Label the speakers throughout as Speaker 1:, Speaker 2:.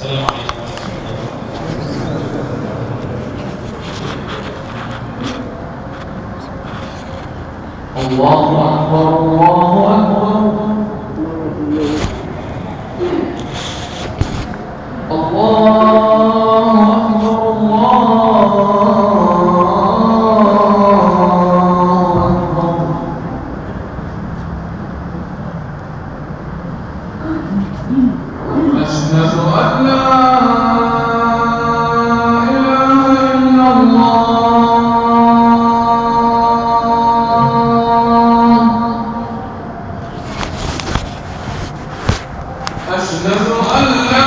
Speaker 1: السلام عليكم ورحمة الله وبركاته الله أكبر الله أكبر الله أكبر الله أكبر أشهد أن لا إله إلا الله أشهد أن لا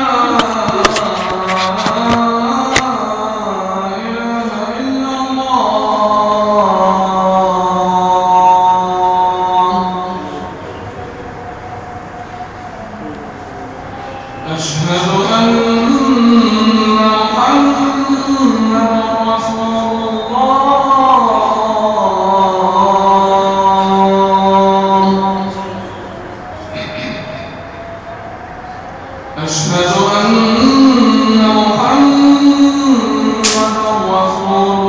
Speaker 1: إله إلا الله أشهد أن محمدا رسول الله أشهد أن محمدا رسول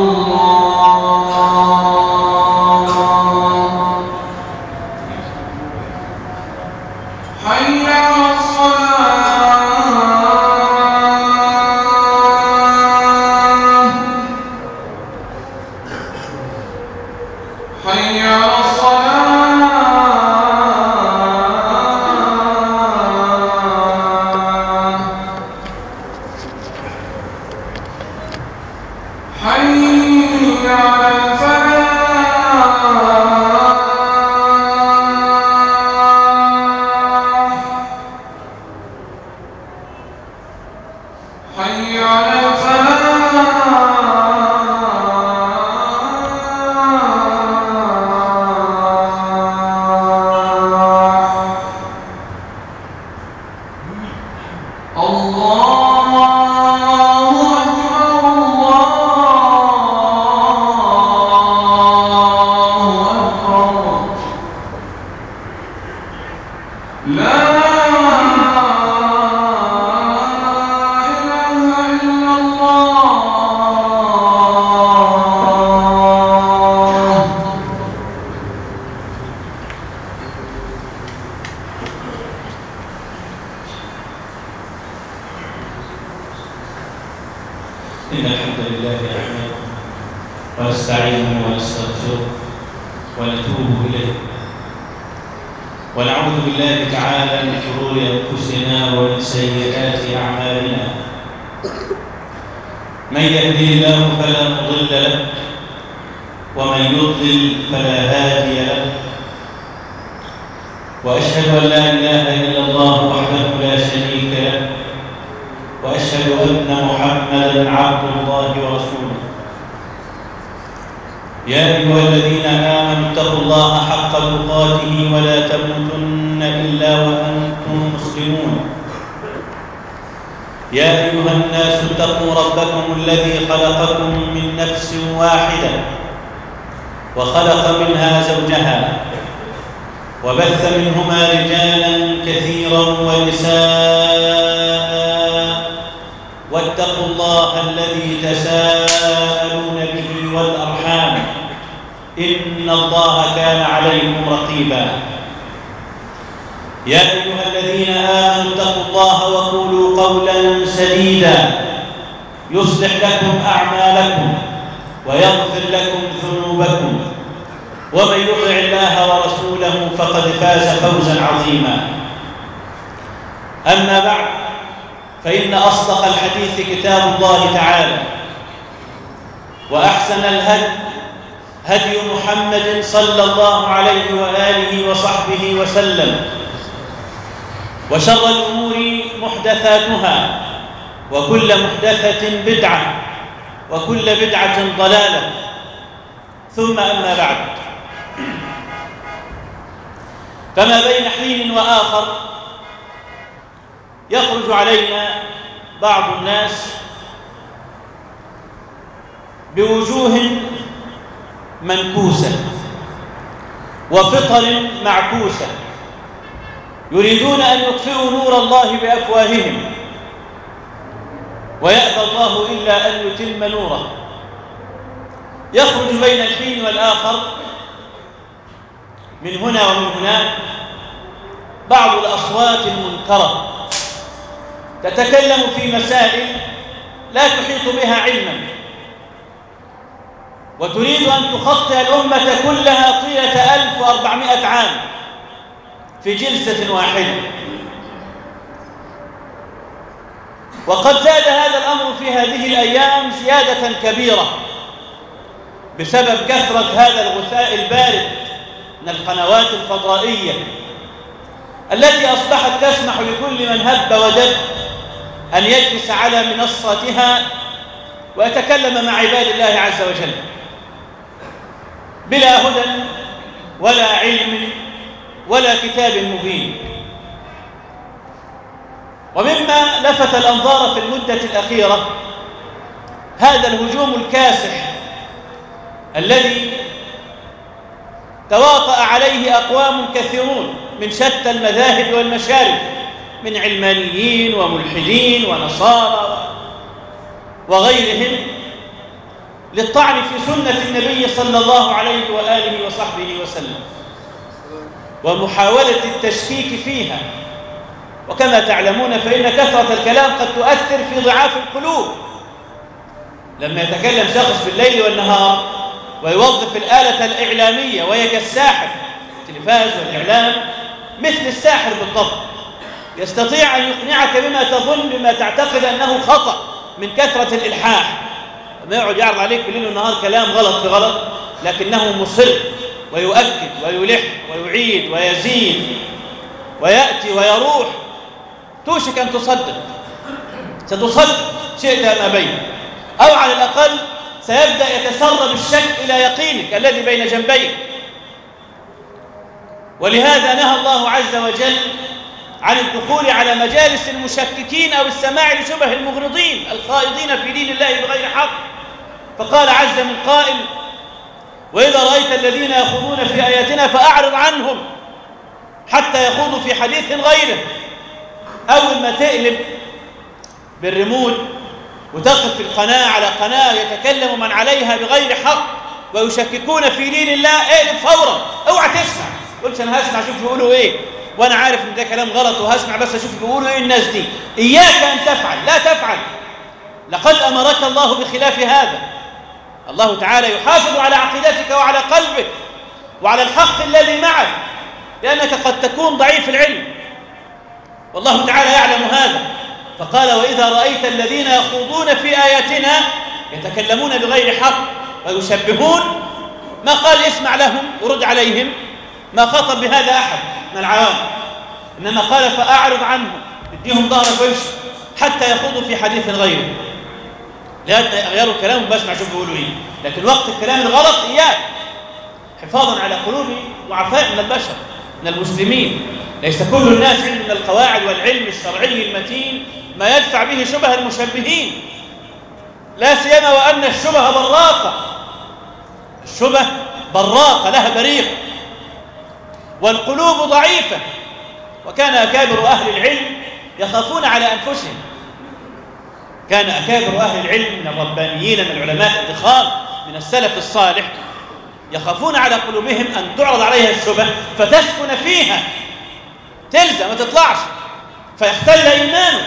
Speaker 1: الله حي على الصلاة حي على الصلاة حي على الفلاح حي على الفلاح الله أكبر الله أكبر لا إله إلا الله
Speaker 2: إن الحمد لله نحمده ونستعينه ونستغفره ونتوب إليه ونعوذ بالله تعالى من شرور أنفسنا ومن سيئات أعمالنا من يهدي الله فلا مضل له ومن يضلل فلا هادي له وأشهد أن لا إله إلا الله وحده لا شريك له واشهد ان محمدا عبد الله ورسوله يا ايها الذين امنوا اتقوا الله حق تقاته ولا تموتن الا وانتم مسلمون يا ايها الناس اتقوا ربكم الذي خلقكم من نفس واحده وخلق منها زوجها وبث منهما رجالا كثيرا ونساء واتقوا الله الذي تساءلون به والارحام ان الله كان عليكم رقيبا يا ايها الذين امنوا اتقوا الله وقولوا قولا سديدا يصلح لكم اعمالكم ويغفر لكم ذنوبكم ومن يطع الله ورسوله فقد فاز فوزا عظيما اما بعد فان اصدق الحديث كتاب الله تعالى واحسن الهدي هدي محمد صلى الله عليه واله وصحبه وسلم وشر الامور محدثاتها وكل محدثه بدعه وكل بدعه ضلاله ثم اما بعد فما بين حين واخر يخرج علينا بعض الناس بوجوه منكوسه وفطر معكوسه يريدون ان يطفئوا نور الله بافواههم ويأبى الله إلا أن يتم نوره يخرج بين الحين والآخر من هنا ومن هناك بعض الأصوات المنكرة تتكلم في مسائل لا تحيط بها علما وتريد أن تخطئ الأمة كلها طيلة 1400 عام في جلسة واحدة وقد زاد هذا الأمر في هذه الأيام زيادة كبيرة بسبب كثرة هذا الغثاء البارد من القنوات الفضائية التي أصبحت تسمح لكل من هب ودب أن يجلس على منصتها ويتكلم مع عباد الله عز وجل بلا هدى ولا علم ولا كتاب مبين ومما لفت الأنظار في المدة الأخيرة هذا الهجوم الكاسح الذي تواطأ عليه أقوام كثيرون من شتى المذاهب والمشارب من علمانيين وملحدين ونصارى وغيرهم للطعن في سنة النبي صلى الله عليه وآله وصحبه وسلم ومحاولة التشكيك فيها وكما تعلمون فإن كثرة الكلام قد تؤثر في ضعاف القلوب لما يتكلم شخص في الليل والنهار ويوظف الآلة الإعلامية وهي كالساحر التلفاز والإعلام مثل الساحر بالضبط يستطيع أن يقنعك بما تظن بما تعتقد أنه خطأ من كثرة الإلحاح ما يقعد يعرض عليك بالليل والنهار كلام غلط في غلط لكنه مصر ويؤكد ويلح ويعيد ويزيد ويأتي ويروح توشك أن تصدق ستصدق شئت أم أبيت أو على الأقل سيبدأ يتسرب الشك إلى يقينك الذي بين جنبيك ولهذا نهى الله عز وجل عن الدخول على مجالس المشككين أو السماع لشبه المغرضين الخائضين في دين الله بغير حق فقال عز من قائل وإذا رأيت الذين يخوضون في آياتنا فأعرض عنهم حتى يخوضوا في حديث غيره أول ما تقلب بالريموت وتقف في القناة على قناة يتكلم من عليها بغير حق ويشككون في دين الله اقلب فورا اوعى تسمع قلت انا هسمع اشوف بيقولوا ايه وانا عارف ان ده كلام غلط وهسمع بس اشوف بيقولوا ايه الناس دي اياك ان تفعل لا تفعل لقد امرك الله بخلاف هذا الله تعالى يحافظ على عقيدتك وعلى قلبك وعلى الحق الذي معك لانك قد تكون ضعيف العلم والله تعالى يعلم هذا فقال واذا رايت الذين يخوضون في اياتنا يتكلمون بغير حق ويشبهون ما قال اسمع لهم ورد عليهم ما خاطب بهذا احد من العوام انما قال فاعرض عنهم اديهم ظهرك وامشي حتى يخوضوا في حديث غيره لأن يغيروا كلامهم بسمع شوف بيقولوا ايه لكن وقت الكلام الغلط اياك حفاظا على قلوب ضعفاء من البشر من المسلمين ليس كل الناس عنده من القواعد والعلم الشرعي المتين ما يدفع به شبه المشبهين لا سيما وان الشبه براقه الشبه براقه لها بريق والقلوب ضعيفه وكان اكابر اهل العلم يخافون على انفسهم كان اكابر اهل العلم من الربانيين من العلماء الضخام من السلف الصالح يخافون على قلوبهم ان تعرض عليها الشبه فتسكن فيها تلزم ما تطلعش فيختل ايمانه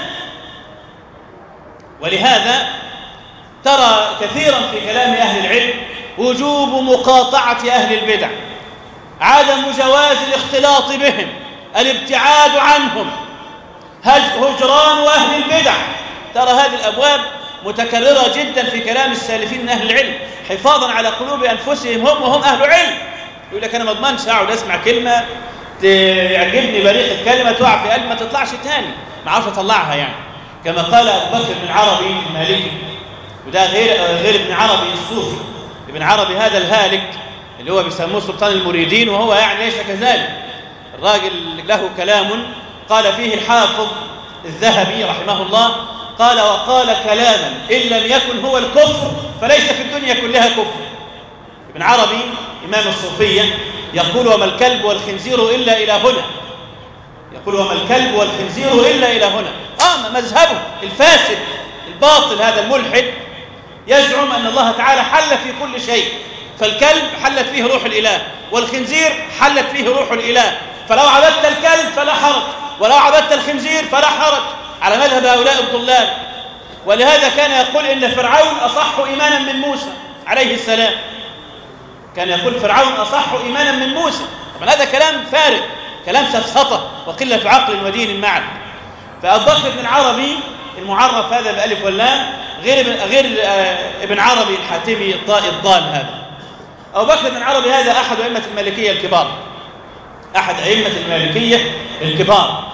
Speaker 2: ولهذا ترى كثيرا في كلام اهل العلم وجوب مقاطعه اهل البدع عدم جواز الاختلاط بهم الابتعاد عنهم هجران اهل البدع ترى هذه الابواب متكرره جدا في كلام السالفين من اهل العلم حفاظا على قلوب انفسهم هم وهم اهل علم يقول لك انا ما اضمنش اقعد اسمع كلمه تعجبني بريق الكلمه تقع في قلبي ما تطلعش تاني ما اعرفش اطلعها يعني كما قال ابو بكر بن عربي المالكي وده غير غير ابن عربي الصوفي ابن عربي هذا الهالك اللي هو بيسموه سلطان المريدين وهو يعني ليس كذلك الراجل له كلام قال فيه الحافظ الذهبي رحمه الله قال وقال كلاما إن لم يكن هو الكفر فليس في الدنيا كلها كفر ابن عربي إمام الصوفية يقول وما الكلب والخنزير إلا إلى هنا يقول وما الكلب والخنزير إلا إلى هنا آه مذهبه الفاسد الباطل هذا الملحد يزعم أن الله تعالى حل في كل شيء فالكلب حلت فيه روح الإله والخنزير حلت فيه روح الإله فلو عبدت الكلب فلا حرج ولو عبدت الخنزير فلا حرج على مذهب هؤلاء الضلال ولهذا كان يقول إن فرعون أصح إيمانا من موسى عليه السلام كان يقول فرعون أصح إيمانا من موسى طبعا هذا كلام فارغ كلام سفسطة وقلة عقل ودين معا فأبو بكر بن العربي المعرف هذا بألف واللام غير ابن غير آه ابن عربي الحاتمي الضال هذا أبو بكر بن العربي هذا أحد أئمة المالكية الكبار أحد أئمة المالكية الكبار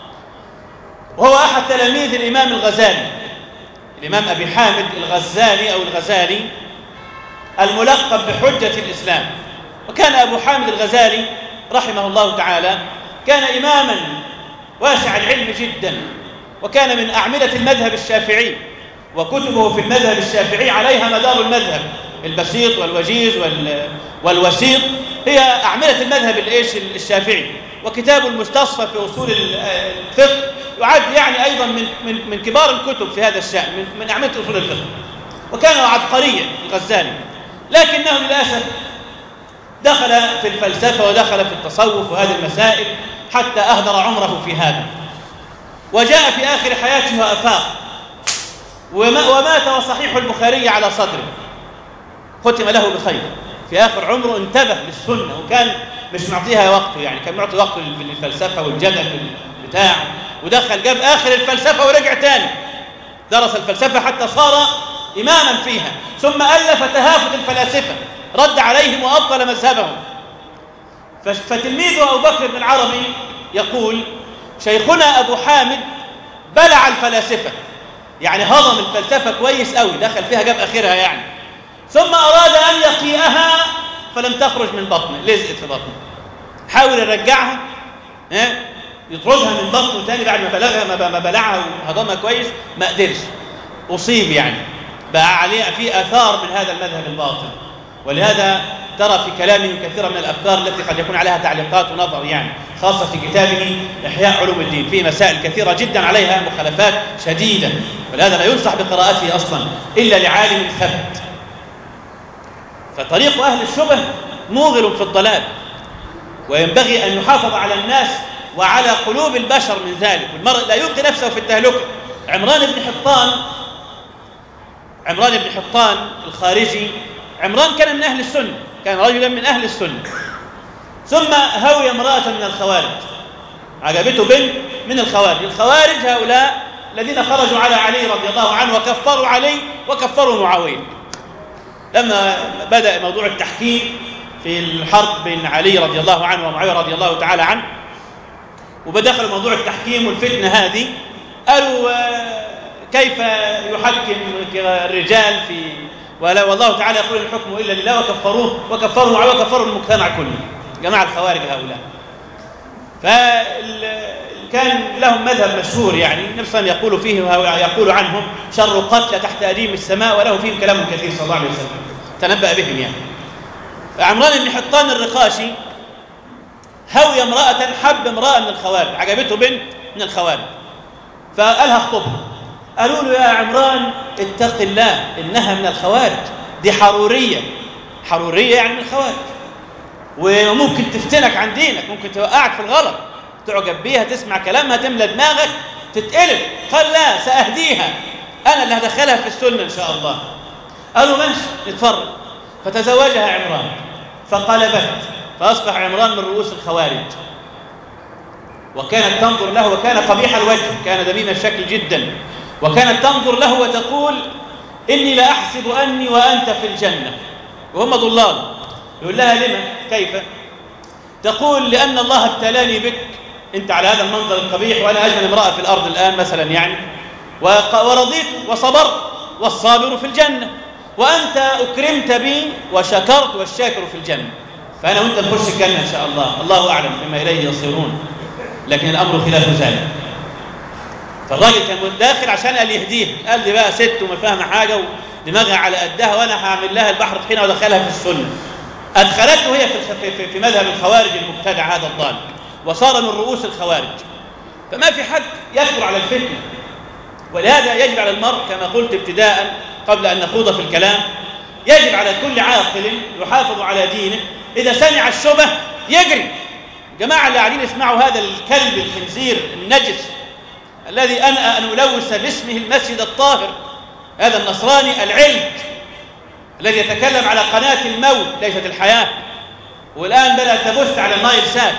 Speaker 2: وهو أحد تلاميذ الإمام الغزالي الإمام أبي حامد الغزالي أو الغزالي الملقب بحجة الإسلام وكان أبو حامد الغزالي رحمه الله تعالى كان إماما واسع العلم جدا وكان من أعمدة المذهب الشافعي وكتبه في المذهب الشافعي عليها مدار المذهب البسيط والوجيز والوسيط هي أعمدة المذهب الإيش الشافعي وكتاب المستصفى في أصول الفقه يعد يعني أيضا من من من كبار الكتب في هذا الشأن من من أعمدة أصول الفقه وكان عبقريا الغزالي لكنه للأسف دخل في الفلسفة ودخل في التصوف وهذه المسائل حتى أهدر عمره في هذا وجاء في آخر حياته وأفاق ومات وصحيح البخاري على صدره ختم له بخير في آخر عمره انتبه للسنة وكان مش معطيها وقته يعني كان معطي وقته للفلسفة والجدل بتاع ودخل جاب آخر الفلسفة ورجع تاني درس الفلسفة حتى صار إماما فيها ثم ألف تهافت الفلاسفة رد عليهم وأبطل مذهبهم فتلميذه أبو بكر بن العربي يقول شيخنا أبو حامد بلع الفلاسفة يعني هضم الفلسفة كويس قوي دخل فيها جاب آخرها يعني ثم أراد أن يقيئها فلم تخرج من بطنه لزقت في بطنه حاول يرجعها ها يطردها من بطنه تاني بعد ما بلغها ما بلعها وهضمها كويس ما قدرش أصيب يعني بقى عليه في آثار من هذا المذهب الباطل ولهذا ترى في كلامه كثيرا من الأفكار التي قد يكون عليها تعليقات ونظر يعني خاصة في كتابه إحياء علوم الدين فيه مسائل كثيرة جدا عليها مخالفات شديدة ولهذا لا ينصح بقراءته أصلا إلا لعالم ثبت فطريق أهل الشبه موغل في الضلال وينبغي أن يحافظ على الناس وعلى قلوب البشر من ذلك والمرء لا يلقي نفسه في التهلكة عمران بن حطان عمران بن حطان الخارجي عمران كان من أهل السنة كان رجلا من أهل السنة ثم هوي امرأة من الخوارج عجبته بنت من الخوارج الخوارج هؤلاء الذين خرجوا على علي رضي الله عنه وكفروا علي وكفروا معاوية لما بدأ موضوع التحكيم في الحرب بين علي رضي الله عنه ومعاوية رضي الله تعالى عنه وبدخل موضوع التحكيم والفتنة هذه قالوا كيف يحكم الرجال في ولا والله تعالى يقول الحكم الا لله وكفروه وكفروا معاويه وكفروا المجتمع كله جماعه الخوارج هؤلاء فكان لهم مذهب مشهور يعني النبي صلى الله عليه وسلم يقول فيه يقول عنهم شر قتل تحت اديم السماء وله فيهم كلام كثير صلى الله عليه وسلم تنبأ بهم يعني فعمران بن حطان الرقاشي هوي امرأة حب امرأة من الخوارج عجبته بنت من الخوارج فقالها اخطبها قالوا له يا عمران اتق الله انها من الخوارج دي حروريه حروريه يعني من الخوارج وممكن تفتنك عن دينك ممكن توقعك في الغلط تعجب بيها تسمع كلامها تملى دماغك تتقلب قال لا ساهديها انا اللي هدخلها في السنه ان شاء الله قالوا ماشي نتفرج فتزوجها عمران فقلبت فاصبح عمران من رؤوس الخوارج وكانت تنظر له وكان قبيح الوجه كان دميم الشكل جدا وكانت تنظر له وتقول إني لأحسب أني وأنت في الجنة وهم ضلال يقول لها لما كيف تقول لأن الله ابتلاني بك أنت على هذا المنظر القبيح وأنا أجمل امرأة في الأرض الآن مثلا يعني ورضيت وصبرت والصابر في الجنة وأنت أكرمت بي وشكرت والشاكر في الجنة فأنا وأنت نخش الجنة إن شاء الله الله أعلم مما إليه يصيرون لكن الأمر خلاف ذلك فالراجل كان داخل عشان قال يهديه قال دي بقى ست وما فاهمه حاجه ودماغها على قدها وانا هعمل لها البحر طحينه وادخلها في السنه ادخلته هي في في, في مذهب الخوارج المبتدع هذا الضال وصار من رؤوس الخوارج فما في حد يكبر على الفتنه ولهذا يجب على المرء كما قلت ابتداء قبل أن نخوض في الكلام يجب على كل عاقل يحافظ على دينه إذا سمع الشبه يجري الجماعة اللي قاعدين يسمعوا هذا الكلب الخنزير النجس الذي أنأى أن ألوث باسمه المسجد الطاهر هذا النصراني العلم الذي يتكلم على قناة الموت ليست الحياة والآن بدأ تبث على النايل سات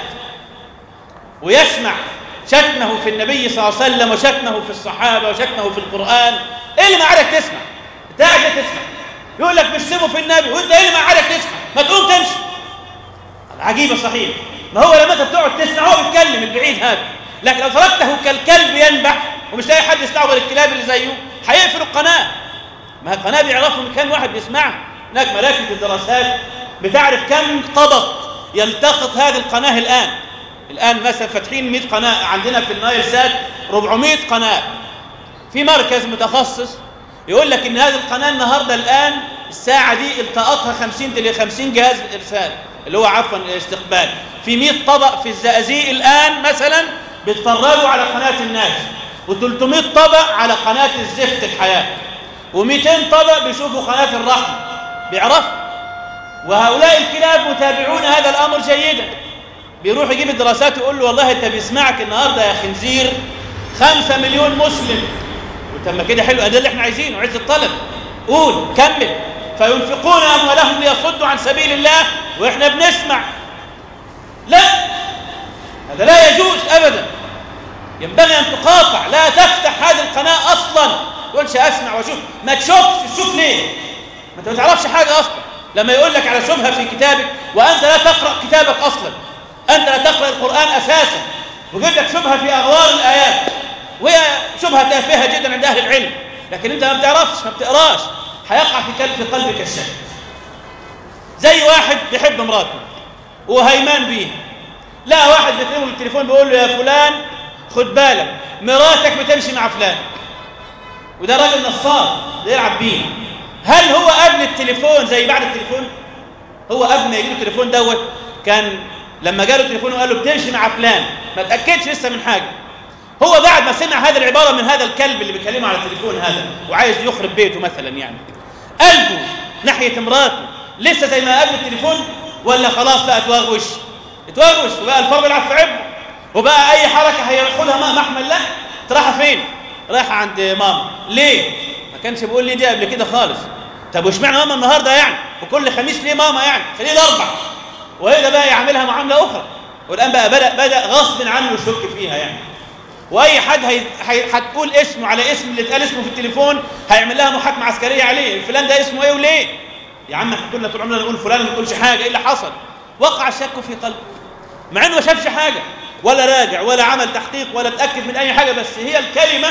Speaker 2: ويسمع شتمه في النبي صلى الله عليه وسلم وشتمه في الصحابة وشتمه في القرآن إيه اللي ما عادك تسمع أنت قاعد تسمع يقول لك بيشتموا في النبي وأنت إيه اللي ما عادك تسمع ما تقوم تمشي عجيبة صحيح ما هو لما أنت بتقعد تسمع هو بيتكلم البعيد هذا لكن لو تركته كالكلب ينبح ومش لاقي حد يسمعه غير الكلاب اللي زيه هيقفل القناة ما هي القناة بيعرفوا من كام واحد بيسمعها هناك مراكز الدراسات بتعرف كم طبق يلتقط هذه القناة الآن الآن مثلا فاتحين 100 قناة عندنا في النايل سات 400 قناة في مركز متخصص يقول لك ان هذه القناة النهاردة الآن الساعة دي التقطها 50 تل 50 جهاز إرسال اللي هو عفوا الاستقبال في 100 طبق في الزقازيق الآن مثلا بيتفرجوا على قناة الناس و300 طبق على قناة الزفت الحياة و200 طبق بيشوفوا قناة الرحمة بيعرفوا وهؤلاء الكلاب متابعون هذا الأمر جيدا بيروح يجيب الدراسات ويقول له والله انت بيسمعك النهارده يا خنزير خمسة مليون مسلم قلت ما كده حلو ده اللي احنا عايزينه عز الطلب قول كمل فينفقون اموالهم ليصدوا عن سبيل الله واحنا بنسمع لا هذا لا يجوز ابدا ينبغي ان تقاطع لا تفتح هذه القناه اصلا تقولش اسمع واشوف ما تشوفش تشوف ليه ما انت ما تعرفش حاجه اصلا لما يقول لك على شبهه في كتابك وانت لا تقرا كتابك اصلا أنت لا تقرأ القرآن أساسا وجد لك شبهة في أغوار الآيات وهي شبهة تافهة جدا عند أهل العلم لكن أنت ما بتعرفش ما بتقراش هيقع في قلب في قلبك الشك زي واحد بيحب مراته وهيمان بيها لا واحد بيكلمه بالتليفون بيقول له يا فلان خد بالك مراتك بتمشي مع فلان وده راجل نصاب بيلعب بيه هل هو قبل التليفون زي بعد التليفون هو قبل ما يجي له التليفون دوت كان لما جاله التليفون وقال له بتمشي مع فلان ما تاكدش لسه من حاجه هو بعد ما سمع هذه العباره من هذا الكلب اللي بيكلمه على التليفون هذا وعايز يخرب بيته مثلا يعني قلبه ناحيه مراته لسه زي ما قبل التليفون ولا خلاص بقى اتوغوش اتوغوش وبقى الفار بيلعب في عبه وبقى اي حركه هياخدها محمل لا رايحه فين رايحه عند ماما ليه ما كانش بيقول لي دي قبل كده خالص طب واشمعنى ماما النهارده يعني وكل خميس ليه ماما يعني خليه الاربع وهذا بقى يعملها معامله اخرى والان بقى بدا بدا غصب عنه يشك فيها يعني واي حد هي... هي... هتقول اسمه على اسم اللي اتقال اسمه في التليفون هيعمل لها محاكمه عسكريه عليه فلان ده اسمه ايه وليه يا عم احنا كنا طول عمرنا نقول فلان ما نقولش حاجه ايه اللي حصل وقع الشك في قلبه مع انه ما شافش حاجه ولا راجع ولا عمل تحقيق ولا اتاكد من اي حاجه بس هي الكلمه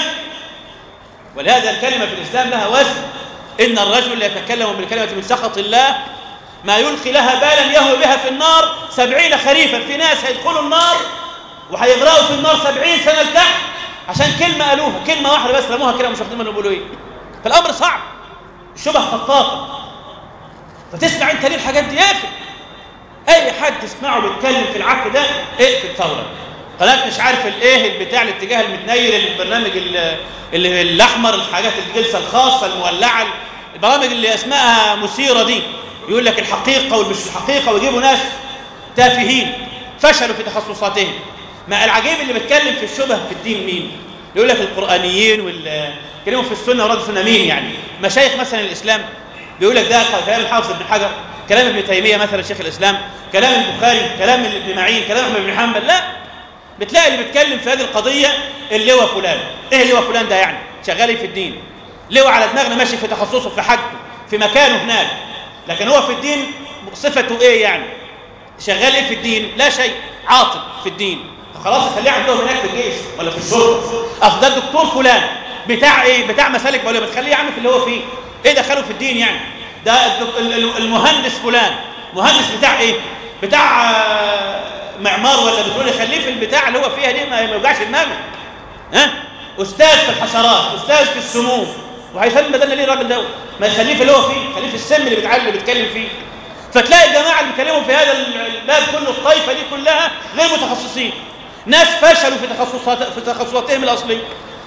Speaker 2: ولهذا الكلمه في الاسلام لها وزن ان الرجل يتكلم بالكلمه من سخط الله ما يلقي لها بالا يهوي بها في النار سبعين خريفا في ناس هيدخلوا النار وهيغرقوا في النار سبعين سنة لتحت عشان كلمة قالوها كلمة واحدة بس رموها كده مش واخدين منهم بيقولوا ايه فالأمر صعب الشبه خطاطة فتسمع انت ليه الحاجات دي اقفل اي حد تسمعه بيتكلم في العك ده اقفل فورا قناة مش عارف الايه البتاع الاتجاه المتنيل البرنامج اللي الاحمر الحاجات الجلسة الخاصة المولعة البرامج اللي اسمها مثيرة دي يقول لك الحقيقة والمش الحقيقة ويجيبوا ناس تافهين فشلوا في تخصصاتهم ما العجيب اللي بيتكلم في الشبه في الدين مين يقول لك القرآنيين وال كلموا في السنة ورد السنة مين يعني مشايخ مثلا الإسلام بيقول لك ده كلام الحافظ ابن حجر كلام ابن تيمية مثلا شيخ الإسلام كلام البخاري كلام ابن معين كلام أحمد بن حنبل لا بتلاقي اللي بيتكلم في هذه القضية اللواء فلان ايه اللواء فلان ده يعني شغال ايه في الدين لواء على دماغنا ماشي في تخصصه في حاجته في مكانه هناك لكن هو في الدين صفته ايه يعني شغال ايه في الدين لا شيء عاطل في الدين خلاص خليه عندهم هناك في الجيش ولا في الشرطه اصل ده الدكتور فلان بتاع ايه بتاع مسالك بقول ما تخليه يعمل في اللي هو فيه ايه دخله في الدين يعني ده المهندس فلان مهندس بتاع ايه بتاع معمار ولا بتقول خليه في البتاع اللي هو فيها دي ما يوجعش دماغه ها استاذ في الحشرات استاذ في السموم وهيسلم بدلنا ليه الراجل دوت ما يخليه في اللي هو فيه خليه في السم اللي بيتعلم اللي بيتكلم فيه فتلاقي الجماعه اللي بيتكلموا في هذا الباب كله الطائفه دي كلها غير متخصصين ناس فشلوا في تخصصات في تخصصاتهم الاصليه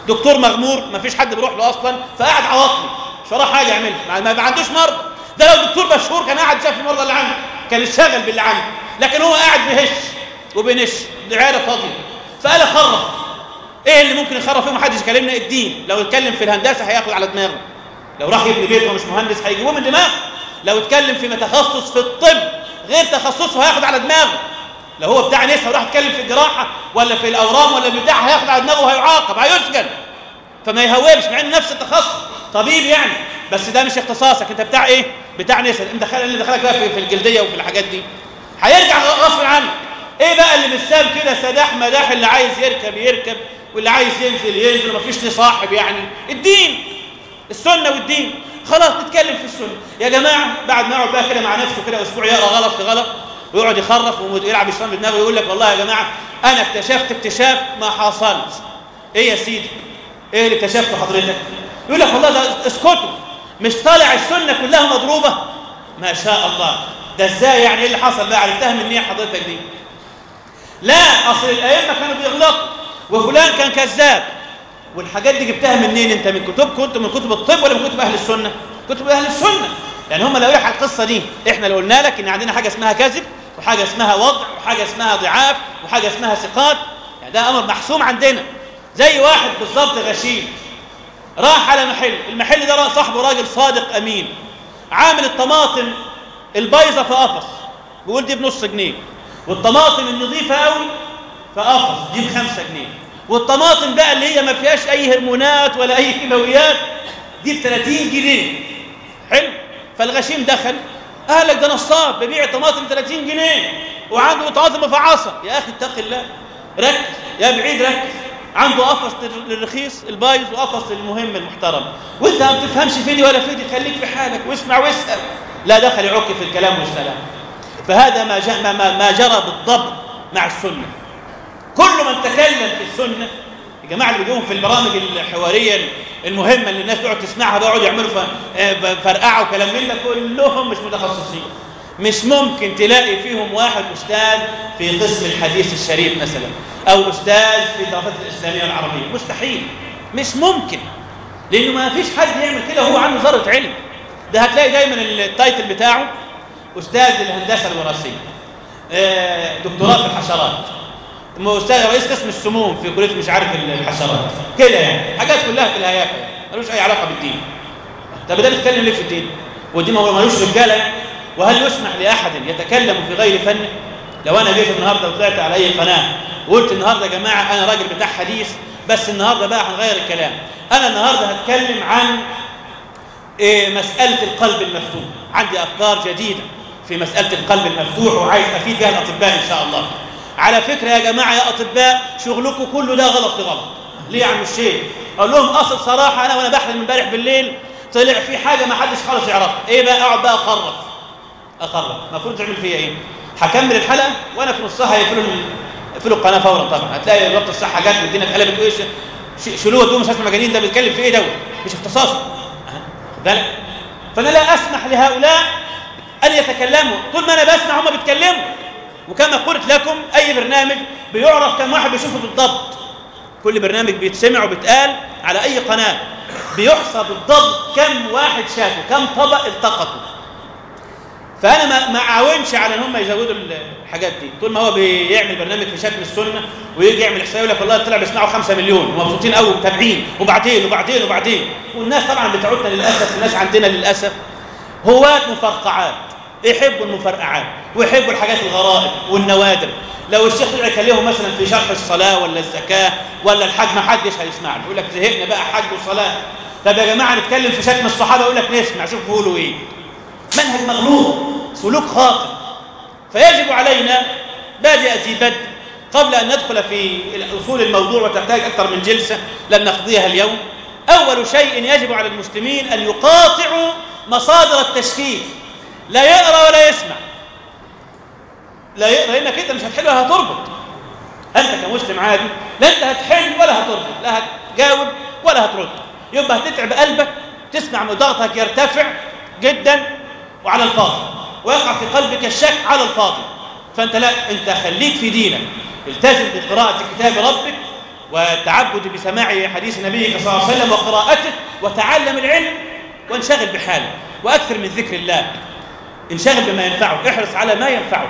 Speaker 2: دكتور مغمور ما فيش حد بيروح له اصلا فقاعد عواطلي مش وراه حاجه يعملها ما, ما, ما عندوش مرضى ده لو دكتور مشهور كان قاعد شاف المرضى اللي عنده كان اشتغل باللي عنده لكن هو قاعد بيهش وبينش العياده فاضيه فقال اخرف ايه اللي ممكن يخرف فيه محدش يكلمنا الدين لو اتكلم في الهندسه هياخد على دماغه لو راح يبني بيت ومش مهندس هيجيبوه من دماغه لو اتكلم في تخصص في الطب غير تخصصه هياخد على دماغه لو هو بتاع نساء وراح يتكلم في الجراحه ولا في الاورام ولا بتاع هياخد على دماغه وهيعاقب هيسجن فما يهوبش مع انه نفس التخصص طبيب يعني بس ده مش اختصاصك انت بتاع ايه بتاع نساء انت دخل اللي دخلك بقى في, في الجلديه وفي الحاجات دي هيرجع غصب عنك ايه بقى اللي بالسام كده سداح مداح اللي عايز يركب يركب واللي عايز ينزل ينزل ومفيش ليه صاحب يعني الدين السنه والدين خلاص نتكلم في السنه يا جماعه بعد ما يقعد بقى كده مع نفسه كده اسبوع يقرا غلط في غلط ويقعد يخرف ويلعب الشيطان بدماغه ويقول لك والله يا جماعه انا اكتشفت اكتشاف ما حصلش ايه يا سيدي ايه اللي اكتشفته حضرتك يقول لك والله ده اسكتوا مش طالع السنه كلها مضروبه ما شاء الله ده ازاي يعني ايه اللي حصل بقى عرفتها من ايه حضرتك دي لا اصل الائمه كانوا بيغلطوا وفلان كان كذاب والحاجات دي جبتها منين انت من كتب كنت من كتب الطب ولا من كتب اهل السنه كتب اهل السنه يعني هم لو على القصه دي احنا لو قلنا لك ان عندنا حاجه اسمها كذب وحاجه اسمها وضع وحاجه اسمها ضعاف وحاجه اسمها ثقات يعني ده امر محسوم عندنا زي واحد بالظبط غشيم راح على محل المحل ده صاحبه راجل صادق امين عامل الطماطم البايظه في قفص بيقول دي بنص جنيه والطماطم النظيفه قوي في قفص دي بخمسة جنيه والطماطم بقى اللي هي ما فيهاش اي هرمونات ولا اي كيماويات دي ب 30 جنيه حلو فالغشيم دخل قال لك ده نصاب ببيع طماطم 30 جنيه وعنده طماطم مفعصه يا اخي اتق الله ركز يا بعيد ركز عنده قفص للرخيص البايظ وقفص للمهم المحترم وانت ما بتفهمش في دي ولا في دي خليك في حالك واسمع واسال لا دخل يعك في الكلام والسلام فهذا ما, جاء ما, ما, ما جرى بالضبط مع السنه كل من تكلم في السنه يا جماعه اللي بيجوهم في البرامج الحواريه المهمه اللي الناس تقعد تسمعها بيقعدوا يعملوا فرقعه وكلام من ده كلهم مش متخصصين مش ممكن تلاقي فيهم واحد استاذ في قسم الحديث الشريف مثلا او استاذ في الدراسات الاسلاميه والعربيه مستحيل مش ممكن لانه ما فيش حد يعمل كده وهو عنده ذره علم ده هتلاقي دايما التايتل بتاعه استاذ الهندسه الوراثيه دكتوراه في الحشرات استاذ رئيس قسم السموم في كليه مش عارف الحشرات كده يعني حاجات كلها في الهيافه ملوش اي علاقه بالدين طب ده بيتكلم ليه في الدين والدين ملوش رجاله وهل يسمح لاحد يتكلم في غير فنه لو انا جيت النهارده وطلعت على اي قناه وقلت النهارده يا جماعه انا راجل بتاع حديث بس النهارده بقى هنغير الكلام انا النهارده هتكلم عن إيه مساله القلب المفتوح عندي افكار جديده في مساله القلب المفتوح وعايز افيد بها الاطباء ان شاء الله على فكره يا جماعه يا اطباء شغلكم كله ده غلط في غلط ليه يا عم الشيخ اقول لهم اصل صراحه انا وانا بحلم امبارح بالليل طلع في حاجه ما حدش خالص يعرفها ايه بقى اقعد بقى اخرف اخرف المفروض تعمل فيا ايه هكمل الحلقه وانا في نصها هيقفلوا يقفلوا القناه فورا طبعا هتلاقي ربط الصحه جت والدنيا اتقلبت وايش شيلوه ودوه مش اسمع مجانين ده بيتكلم في ايه دوت مش اختصاصه بالك فانا لا اسمح لهؤلاء ان يتكلموا طول ما انا بسمع هم بيتكلموا وكما قلت لكم اي برنامج بيعرف كم واحد بيشوفه بالضبط كل برنامج بيتسمع وبيتقال على اي قناه بيحصى بالضبط كم واحد شافه كم طبق التقطه فانا ما ما اعاونش على ان هم يزودوا الحاجات دي طول ما هو بيعمل برنامج في شكل السنه ويجي يعمل احصائيه يقول لك والله طلع بيسمعوا 5 مليون ومبسوطين قوي ومتابعين وبعدين وبعدين وبعدين والناس طبعا بتاعتنا للاسف الناس عندنا للاسف هواة مفرقعات يحبوا المفرقعات ويحبوا الحاجات الغرائب والنوادر لو الشيخ طلع يكلمهم مثلا في شرح الصلاه ولا الزكاه ولا الحج ما حدش هيسمع له يقول لك زهقنا بقى حج وصلاه طب يا جماعه نتكلم في شتم الصحابه يقول لك نسمع شوف بيقولوا ايه منهج مغلوط سلوك خاطئ فيجب علينا بادئة بدء قبل أن ندخل في أصول الموضوع وتحتاج أكثر من جلسة لن نقضيها اليوم أول شيء يجب على المسلمين أن يقاطعوا مصادر التشكيك لا يقرأ ولا يسمع لا يقرأ لأنك أنت مش هتحل ولا هتربط أنت كمسلم عادي لا أنت هتحل ولا هتربط لا هتجاوب ولا هترد يبقى هتتعب قلبك تسمع ضغطك يرتفع جدا وعلى الفاضي ويقع في قلبك الشك على الفاضي فانت لا انت خليك في دينك التزم بقراءه كتاب ربك والتعبد بسماع حديث نبيك صلى الله عليه وسلم وقراءته وتعلم العلم وانشغل بحاله واكثر من ذكر الله انشغل بما ينفعك احرص على ما ينفعك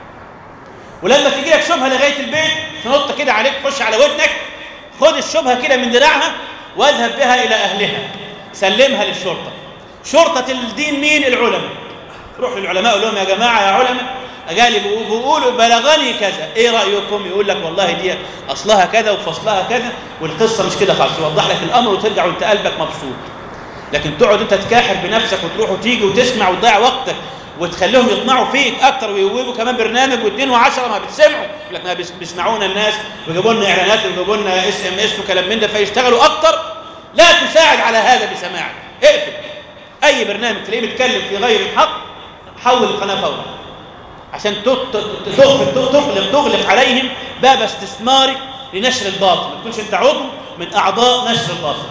Speaker 2: ولما تيجي لك شبهه لغايه البيت تنط كده عليك تخش على ودنك خد الشبهه كده من دراعها واذهب بها الى اهلها سلمها للشرطه شرطه الدين مين العلماء روح للعلماء قول لهم يا جماعه يا علماء قال بيقولوا بلغني كذا ايه رايكم يقول لك والله دي اصلها كذا وفصلها كذا والقصه مش كده خالص يوضح لك الامر وترجع وانت قلبك مبسوط لكن تقعد انت تكاحر بنفسك وتروح وتيجي وتسمع وتضيع وقتك وتخليهم يطمعوا فيك اكتر ويوبوا كمان برنامج واثنين وعشرة ما بتسمعوا يقول لك ما بيسمعونا الناس ويجيبوا لنا اعلانات ويجيبوا لنا اس ام اس وكلام من ده فيشتغلوا اكتر لا تساعد على هذا بسماعك اقفل اي برنامج تلاقيه بيتكلم في غير الحق حول القناه فورا عشان تغلق تغلق تغلق عليهم باب استثمارك لنشر الباطل ما تكونش انت عضو من اعضاء نشر الباطل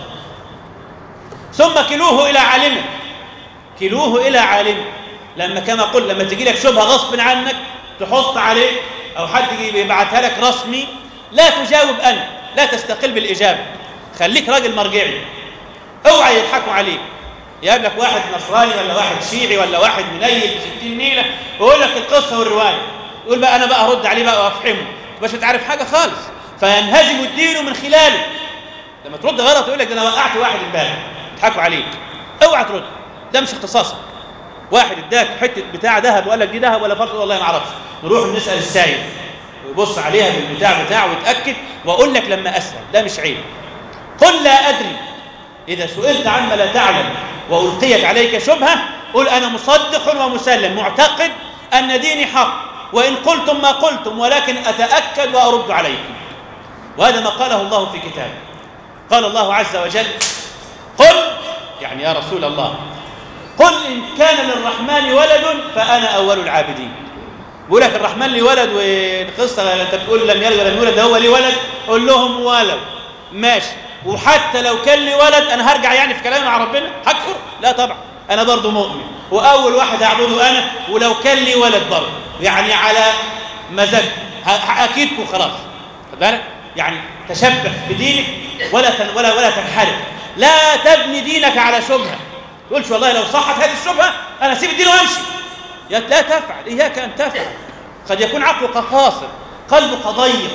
Speaker 2: ثم كلوه الى عالمه كلوه الى عالمه لما كما قلت لما تجي لك شبهه غصب عنك تحط عليه او حد يجي يبعتها لك رسمي لا تجاوب انت لا تستقل بالاجابه خليك راجل مرجعي اوعى يضحكوا عليك يقابلك واحد نصراني ولا واحد شيعي ولا واحد منيل ب 60 نيله ويقول لك القصه والروايه يقول بقى انا بقى ارد عليه بقى وافهمه مش تعرف حاجه خالص فينهزم الدين من خلاله لما ترد غلط يقول لك ده انا وقعت واحد امبارح يضحكوا عليك اوعى ترد ده مش اختصاصك واحد اداك حته بتاع ذهب وقال لك دي ذهب ولا فرق والله ما اعرفش نروح نسال السايق ويبص عليها بالبتاع بتاعه ويتاكد واقول لك لما اسال ده مش عيب قل لا ادري اذا سئلت عما لا تعلم والقيت عليك شبهه قل انا مصدق ومسلم معتقد ان ديني حق وان قلتم ما قلتم ولكن اتاكد وارد عليكم وهذا ما قاله الله في كتابه قال الله عز وجل قل يعني يا رسول الله قل إن كان للرحمن ولد فأنا أول العابدين بيقول لك الرحمن لي ولد والقصة أنت بتقول لم يلد ولم يولد هو لي ولد قول لهم ولد ماشي وحتى لو كان لي ولد أنا هرجع يعني في كلامي مع ربنا هكفر لا طبعا أنا برضو مؤمن وأول واحد أعبده أنا ولو كان لي ولد برضو يعني على مزاج أكيدكم خلاص خد بالك يعني تشبه بدينك ولا تن ولا ولا تنحرف لا تبني دينك على شبهه تقولش والله لو صحت هذه الشبهه انا اسيب الدين وامشي لا تفعل اياك ان تفعل قد يكون عقلك قاصر قلبك ضيق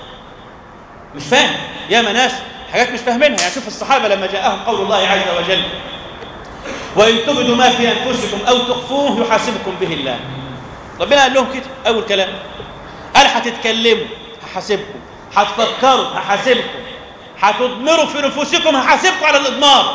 Speaker 2: مش فاهم يا ناس حاجات مش فاهمينها يعني شوف الصحابه لما جاءهم قول الله عز وجل وان تبدوا ما في انفسكم او تخفوه يحاسبكم به الله ربنا قال لهم كده اول كلام قال هتتكلموا هحاسبكم هتفكروا هحاسبكم هتضمروا في نفوسكم هحاسبكم على الاضمار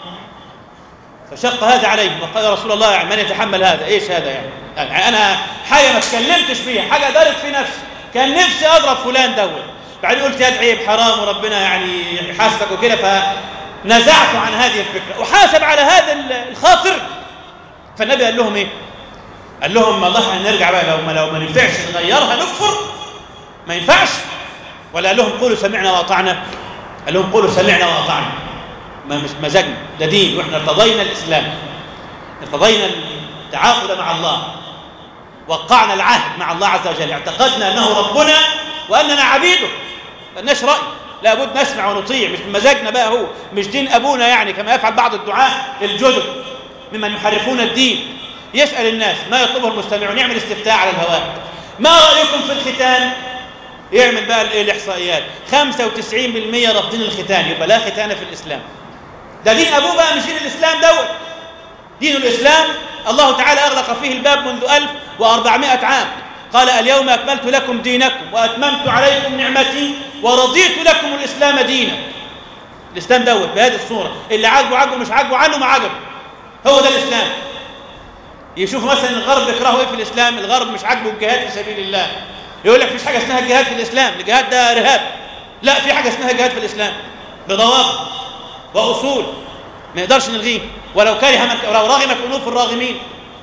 Speaker 2: فشق هذا عليهم وقال يا رسول الله يعني من يتحمل هذا ايش هذا يعني, يعني انا حاجه ما اتكلمتش فيها حاجه دارت في نفسي كان نفسي اضرب فلان دوت بعدين قلت يا عيب حرام وربنا يعني يحاسبك وكده فنزعت عن هذه الفكره وحاسب على هذا الخاطر فالنبي قال لهم ايه قال لهم والله هنرجع بقى لو ما لو ما ننفعش نغيرها نكفر ما ينفعش ولا قال لهم قولوا سمعنا واطعنا قال لهم قولوا سمعنا واطعنا ما مش مزاجنا ده دين واحنا ارتضينا الاسلام ارتضينا التعاقد مع الله وقعنا العهد مع الله عز وجل اعتقدنا انه ربنا واننا عبيده مالناش راي لابد نسمع ونطيع مش مزاجنا بقى هو مش دين ابونا يعني كما يفعل بعض الدعاة الجدد ممن يحرفون الدين يسال الناس ما يطلبه المستمعون يعمل استفتاء على الهواء ما رايكم في الختان يعمل بقى الايه الاحصائيات 95% رافضين الختان يبقى لا ختان في الاسلام ده دين ابوه بقى مش دين الاسلام دوت دين الاسلام الله تعالى اغلق فيه الباب منذ 1400 عام قال اليوم اكملت لكم دينكم واتممت عليكم نعمتي ورضيت لكم الاسلام دينا الاسلام دوت بهذه الصوره اللي عاجبه عاجبه مش عاجبه عنه ما عجبه هو ده الاسلام يشوف مثلا الغرب بيكرهوا ايه في الاسلام الغرب مش عاجبه الجهاد في سبيل الله يقول لك مفيش حاجه اسمها الجهاد في الاسلام الجهاد ده ارهاب لا في حاجه اسمها جهاد في الاسلام بضوابط واصول ما نقدرش نلغيه ولو كره من ولو رغم في انوف الراغمين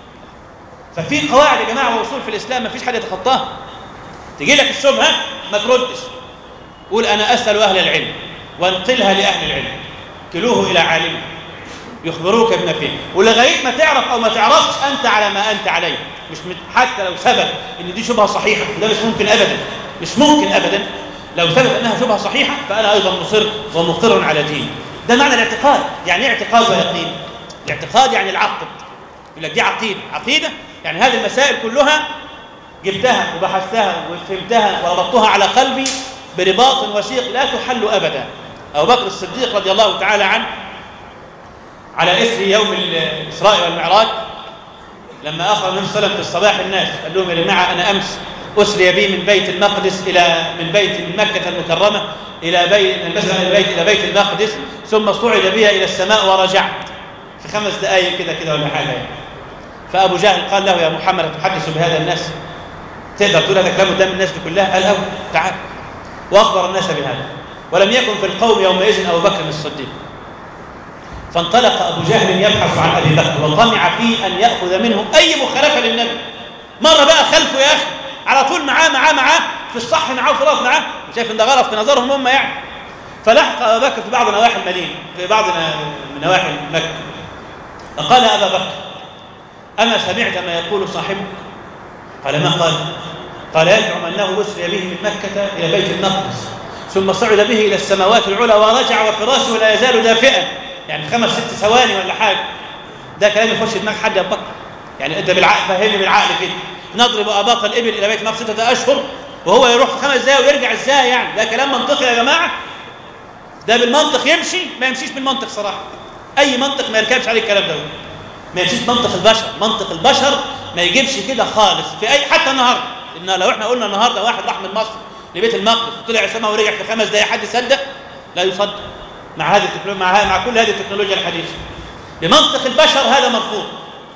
Speaker 2: ففي قواعد يا جماعه واصول في الاسلام ما فيش حد يتخطاها تجي لك الشبهه ما تردش قول انا اسال اهل العلم وانقلها لاهل العلم كلوه الى عالمه يخبروك بما فيه ولغايه ما تعرف او ما تعرفش انت على ما انت عليه مش حتى لو ثبت ان دي شبهه صحيحه وده مش ممكن ابدا مش ممكن ابدا لو ثبت انها شبهه صحيحه فانا ايضا مصر ومقر على دين ده معنى الاعتقاد يعني ايه اعتقاد ويقين الاعتقاد يعني العقد يقول لك دي عقيده عقيده يعني هذه المسائل كلها جبتها وبحثتها وفهمتها وربطتها على قلبي برباط وثيق لا تحل ابدا ابو بكر الصديق رضي الله تعالى عنه على اثر يوم الاسراء والمعراج لما اخر النبي صلى الله عليه وسلم في الصباح الناس قال لهم يا جماعه انا امس اسري بي من بيت المقدس الى من بيت من مكه المكرمه الى بيت من المسجد الى بيت الى بيت المقدس ثم صعد بها الى السماء ورجعت في خمس دقائق كده كده ولا حاجه يعني. فابو جهل قال له يا محمد تحدث بهذا الناس تقدر تقول هذا كلام قدام الناس دي كلها قال أو تعال واخبر الناس بهذا ولم يكن في القوم يومئذ ابو بكر الصديق فانطلق ابو جهل يبحث عن ابي بكر وطمع في ان ياخذ منه اي مخالفه للنبي مره بقى خلفه يا اخي على طول معاه معاه معاه في الصح معاه وفي الغلط معاه شايف ان ده غلط في نظرهم هم يعني فلحق ابا بكر في بعض نواحي المدينه في بعض من نواحي مكه فقال ابا بكر اما سمعت ما يقول صاحبك قال ما قال قال يزعم انه اسري به من مكه الى بيت المقدس ثم صعد به الى السماوات العلى ورجع وفراشه لا يزال دافئا يعني خمس ست ثواني ولا حاجه ده كلام يخش دماغ حد يا بكر يعني انت بالعقل فهمني بالعقل كده نضرب اباط الابل الى بيت المقدس سته اشهر وهو يروح في خمس دقايق ويرجع ازاي يعني ده كلام منطقي يا جماعه ده بالمنطق يمشي ما يمشيش بالمنطق صراحه اي منطق ما يركبش عليه الكلام ده ما يمشيش منطق البشر منطق البشر ما يجيبش كده خالص في اي حتى النهارده ان لو احنا قلنا النهارده واحد راح من مصر لبيت المقدس وطلع السماء ورجع في خمس دقايق حد يصدق لا يصدق مع هذه التكنولوجيا مع, مع كل هذه التكنولوجيا الحديثه بمنطق البشر هذا مرفوض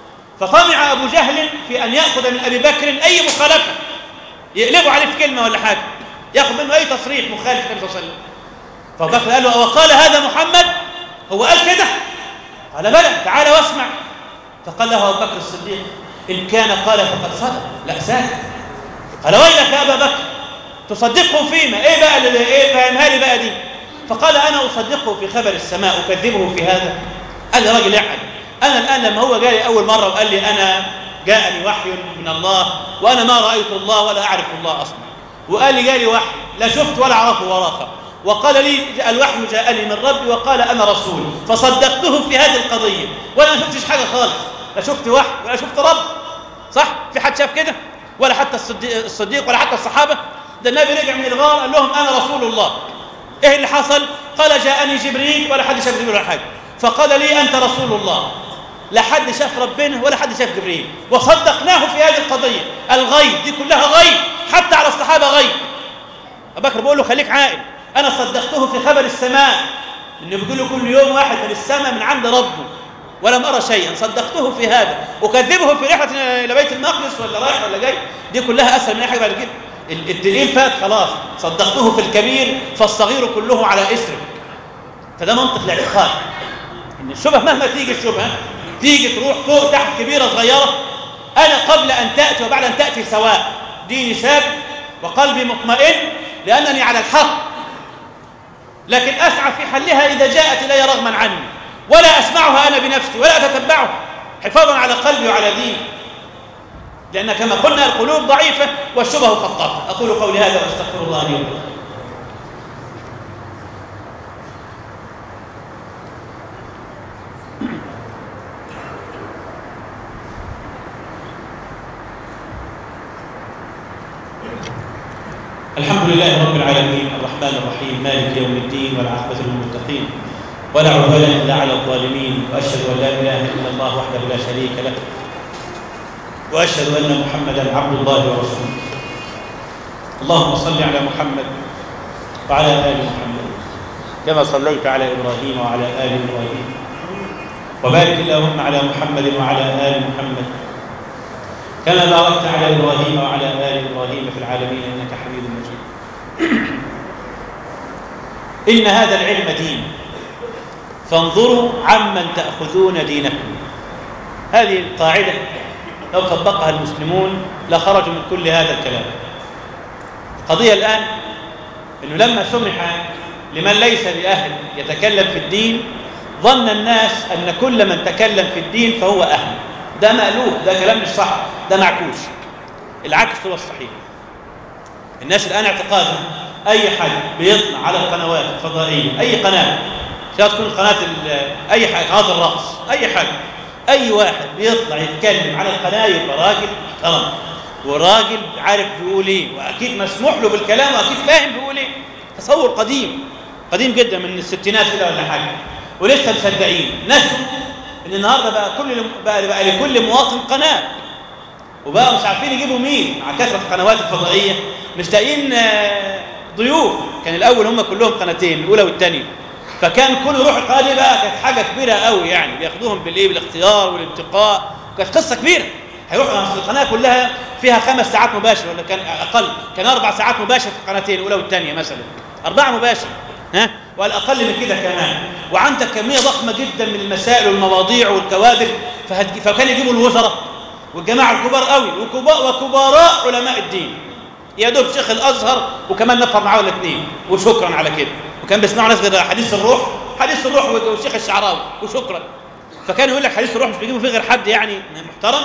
Speaker 2: فطمع ابو جهل في ان ياخذ من ابي بكر اي مخالفه يقلبوا عليه في كلمه ولا حاجه ياخذ منه اي تصريح مخالف النبي صلى الله عليه وسلم فابو بكر قال له وقال هذا محمد هو قال كده قال بلى تعال واسمع فقال له ابو بكر الصديق ان كان قال فقد صدق لا ساكت قال ويلك يا ابا بكر تصدقه فيما ايه بقى اللي ايه فهمها لي بقى دي فقال انا اصدقه في خبر السماء اكذبه في هذا قال لي راجل اعقل انا الان لما هو جاي اول مره وقال لي انا جاءني وحي من الله وانا ما رايت الله ولا اعرف الله اصلا وقال لي جالي وحي لا شفت ولا اعرفه وراقه وقال لي الوحي جاءني من ربي وقال انا رسول فصدقته في هذه القضيه وانا ما شفتش حاجه خالص لا شفت وحي ولا شفت رب صح في حد شاف كده ولا حتى الصديق, الصديق ولا حتى الصحابه ده النبي رجع من الغار قال لهم انا رسول الله ايه اللي حصل قال جاءني جبريل ولا حد شاف جبريل ولا حاجه فقال لي انت رسول الله لا حد شاف ربنا ولا حد شاف جبريل وصدقناه في هذه القضيه الغيب دي كلها غيب حتى على الصحابه غيب ابو بكر بيقول له خليك عاقل انا صدقته في خبر السماء انه بيقول له كل يوم واحد من السماء من عند ربه ولم ارى شيئا صدقته في هذا اكذبه في رحله الى بيت المقدس ولا رايح ولا جاي دي كلها اسهل من اي حاجه بعد كده الدليل فات خلاص صدقته في الكبير فالصغير كله على اسره فده منطق الاعتقاد ان الشبهه مهما تيجي الشبهه تيجي تروح فوق تحت كبيره صغيره انا قبل ان تاتي وبعد ان تاتي سواء ديني ثابت وقلبي مطمئن لانني على الحق لكن اسعى في حلها اذا جاءت الي رغما عني ولا اسمعها انا بنفسي ولا اتتبعها حفاظا على قلبي وعلى ديني لان كما قلنا القلوب ضعيفه والشبه خطافه اقول قولي هذا واستغفر الله لي ولكم الحمد لله رب العالمين الرحمن الرحيم مالك يوم الدين والعاقبة للمتقين ولا عدوان إلا على الظالمين وأشهد أن لا إله إلا الله وحده لا شريك له وأشهد أن محمدا عبد الله ورسوله اللهم صل على محمد وعلى آل محمد كما صليت على إبراهيم وعلى آل إبراهيم وبارك اللهم على محمد وعلى آل محمد كما باركت على ابراهيم وعلى ال ابراهيم في العالمين انك حميد مجيد ان هذا العلم دين فانظروا عمن تاخذون دينكم هذه القاعده لو طبقها المسلمون لخرجوا من كل هذا الكلام القضيه الان انه لما سمح لمن ليس باهل يتكلم في الدين ظن الناس ان كل من تكلم في الدين فهو اهل ده مألوف ده كلام مش صح ده معكوس العكس هو الصحيح الناس الآن اعتقادهم اي حد بيطلع على القنوات الفضائيه اي قناه سواء تكون قناه ال- اي حاجه قناه الرقص اي حاجه اي واحد بيطلع يتكلم على القناه يبقى راجل محترم وراجل عارف بيقول ايه واكيد مسموح له بالكلام واكيد فاهم بيقول ايه تصور قديم قديم جدا من الستينات كده ولا حاجه ولسه مصدقين نسوا ان النهارده بقى كل بقى, بقى لكل مواطن قناه وبقى مش عارفين يجيبوا مين مع كثره القنوات الفضائيه مش لاقيين آه، ضيوف كان الاول هم كلهم قناتين الاولى والثانيه فكان كل يروح القناه دي بقى كانت حاجه كبيره قوي يعني بياخدوهم بالايه بالاختيار والانتقاء كانت قصه كبيره هيروح أصل القناه كلها فيها خمس ساعات مباشر ولا كان اقل كان اربع ساعات مباشر في القناتين الاولى والثانيه مثلا اربعه مباشر ها والاقل من كده كمان وعندك كميه ضخمه جدا من المسائل والمواضيع والكوادر فهتج- فكان يجيبوا الوزراء والجماعه الكبار قوي وكبا- وكبراء علماء الدين يا دوب شيخ الازهر وكمان نفر معاه الاثنين وشكرا على كده وكان بيسمعوا ناس غير حديث الروح حديث الروح والشيخ الشعراوي وشكرا فكان يقول لك حديث الروح مش بيجيبوا فيه غير حد يعني محترم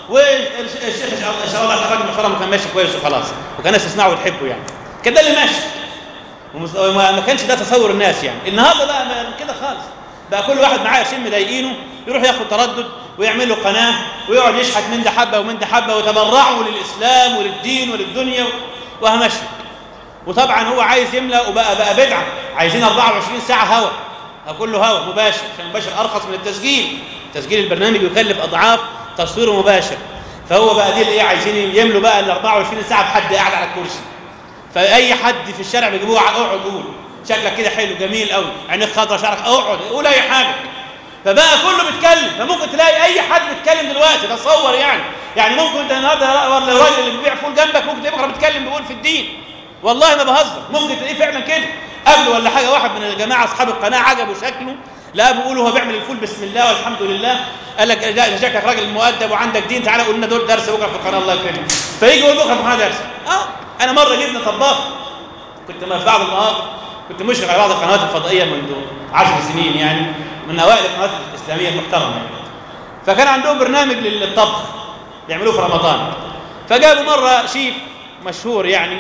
Speaker 2: والشيخ الشعراوي الله راجل محترم وكان ماشي كويس وخلاص وكان الناس تسمعه وتحبه يعني كان ده اللي ماشي ومس- وما ما كانش ده تصور الناس يعني النهارده بقى ما كده خالص بقى كل واحد معاه قرشين مضايقينه يروح ياخد تردد ويعمل له قناه ويقعد يشحت من ده حبه ومن ده حبه ويتبرعوا للاسلام وللدين وللدنيا وهمشي وطبعا هو عايز يملا وبقى بقى بدعه عايزين 24 ساعه هوا كله هوا مباشر عشان المباشر ارخص من التسجيل تسجيل البرنامج يكلف اضعاف تصويره مباشر فهو بقى دي الايه عايزين يملوا بقى ال 24 ساعه بحد قاعد على الكرسي فاي حد في الشارع بيجيبوه على اقعد قول شكلك كده حلو جميل قوي عينيك خضرا شعرك اقعد قول اي حاجه فبقى كله بيتكلم فممكن تلاقي اي حد بيتكلم دلوقتي تصور يعني يعني ممكن انت النهارده ولا الراجل اللي بيبيع فول جنبك ممكن تلاقيه بكره بيتكلم بيقول في الدين والله ما بهزر ممكن تلاقيه فعلا كده قبل ولا حاجه واحد من الجماعه اصحاب القناه عجبه شكله لا بيقول هو بيعمل الفول بسم الله والحمد لله قال لك لا ده شكلك راجل مؤدب وعندك دين تعالى قول لنا دول درس بكره في القناه الله يكرمك فيجي يقول بكره في القناه درس اه انا مره جبنا طباخ كنت ما في بعض المواقف كنت مشرف على بعض القنوات الفضائيه منذ عشر سنين يعني من اوائل القنوات الاسلاميه المحترمه يعني. فكان عندهم برنامج للطبخ يعملوه في رمضان فجابوا مره شيف مشهور يعني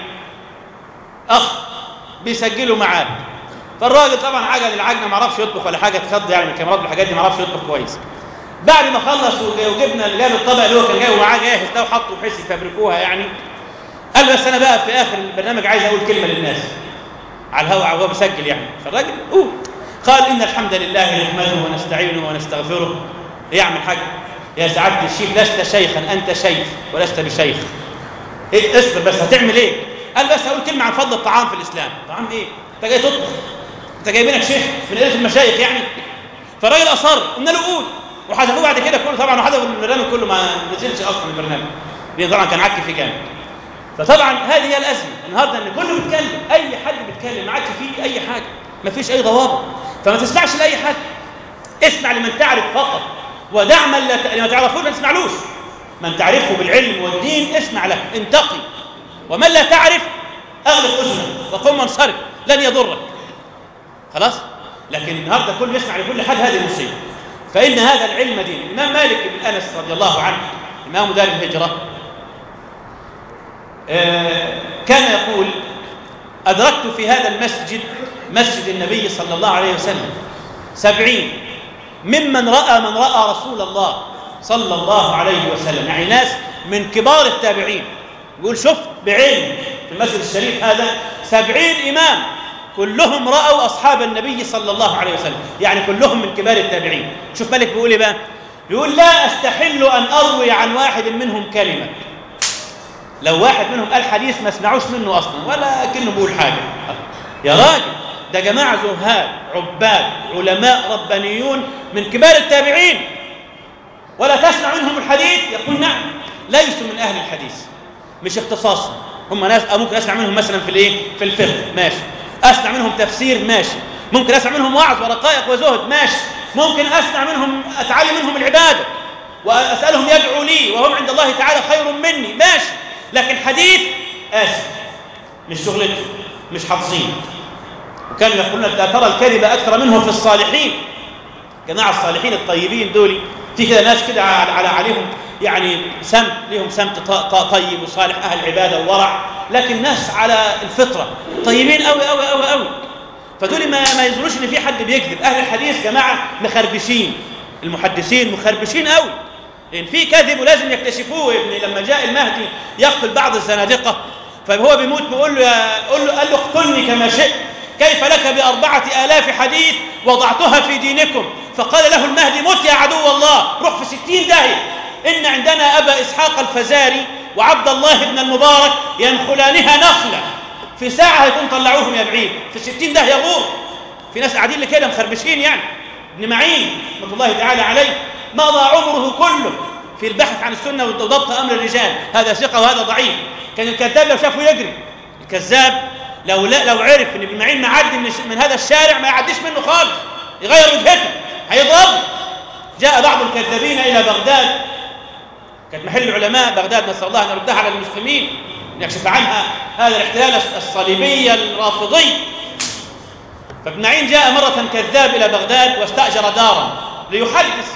Speaker 2: اخ بيسجلوا معاه فالراجل طبعا عجل العجنه ما عرفش يطبخ ولا حاجه اتخض يعني من الكاميرات والحاجات دي ما عرفش يطبخ كويس بعد ما خلص وج- وجبنا اللي جاب الطبق اللي هو كان جايبه معاه جاهز ده وحطه بحيث يفبركوها يعني قال بس انا بقى في اخر البرنامج عايز اقول كلمه للناس على الهواء وهو بيسجل يعني فالراجل قول قال ان الحمد لله نحمده ونستعينه ونستغفره يعمل حاجه يا سعاده الشيخ لست شيخا انت شيخ ولست بشيخ إيه اصبر بس هتعمل ايه؟ قال بس هقول كلمه عن فضل الطعام في الاسلام، طعام ايه؟ انت جاي تطبخ انت جايبينك شيخ من قله المشايخ يعني فالراجل اصر قلنا له قول وحذفوه بعد كده كله طبعا وحذفوا البرنامج كله ما نزلش اصلا البرنامج لان طبعا كان عك في جامد فطبعا هذه هي الازمه النهارده ان كله بيتكلم اي حد بيتكلم ما عادش فيه اي حاجه ما فيش اي ضوابط فما تسمعش لاي حد اسمع لمن تعرف فقط ودع من لا ت- ما تعرفوش ما تسمعلوش من تعرفه بالعلم والدين اسمع له انتقي ومن لا تعرف اغلق اذنك وقم وانصرف لن يضرك خلاص لكن النهارده كل يسمع لكل حد هذه مصيبه فان هذا العلم دين الامام مالك بن انس رضي الله عنه امام دار الهجره آه، كان يقول أدركت في هذا المسجد مسجد النبي صلى الله عليه وسلم سبعين ممن رأى من رأى رسول الله صلى الله عليه وسلم يعني ناس من كبار التابعين يقول شفت بعين في المسجد الشريف هذا سبعين إمام كلهم رأوا أصحاب النبي صلى الله عليه وسلم يعني كلهم من كبار التابعين شوف مالك بيقول إيه بقى يقول لا أستحل أن أروي عن واحد منهم كلمة لو واحد منهم قال حديث ما اسمعوش منه اصلا ولا كانه بيقول حاجه يا راجل ده جماعه زهاد عباد علماء ربانيون من كبار التابعين ولا تسمع منهم الحديث يقول نعم ليسوا من اهل الحديث مش اختصاصهم هم ناس أو ممكن اسمع منهم مثلا في الايه في الفقه ماشي اسمع منهم تفسير ماشي ممكن اسمع منهم وعظ ورقائق وزهد ماشي ممكن اسمع منهم اتعلم منهم العباده واسالهم يدعوا لي وهم عند الله تعالى خير مني ماشي لكن حديث اسف مش شغلته مش حافظين وكانوا يقولون لا ترى الكذب اكثر منه في الصالحين جماعه الصالحين الطيبين دول في كده ناس كده على على- عليهم يعني سمت لهم سمت ط- ط- طيب وصالح اهل عباده وورع لكن ناس على الفطره طيبين قوي قوي قوي قوي فدول ما ما يظنوش ان في حد بيكذب اهل الحديث جماعه مخربشين المحدثين مخربشين قوي لان في كذب ولازم يكتشفوه يا ابني لما جاء المهدي يقتل بعض الزنادقه فهو بيموت بيقول له يا قول له قال له اقتلني كما شئت كيف لك بأربعة آلاف حديث وضعتها في دينكم فقال له المهدي مت يا عدو الله روح في ستين داهية إن عندنا أبا إسحاق الفزاري وعبد الله بن المبارك ينخلانها نخلة في ساعة هيكون طلعوهم يا بعيد في ستين ده يغور في ناس قاعدين لي كده مخربشين يعني ابن معين رحمة الله تعالى عليه مضى عمره كله في البحث عن السنة وضبط أمر الرجال هذا ثقة وهذا ضعيف كان الكذاب لو شافه يجري الكذاب لو لا لو عرف ان ابن معين معدي من, من هذا الشارع ما يعديش منه خالص يغير وجهته هيضرب جاء بعض الكذابين الى بغداد كانت محل علماء بغداد نسال الله ان يردها على المسلمين يكشف عنها هذا الاحتلال الصليبي الرافضي فابن معين جاء مرة كذاب إلى بغداد واستأجر دارا ليحدث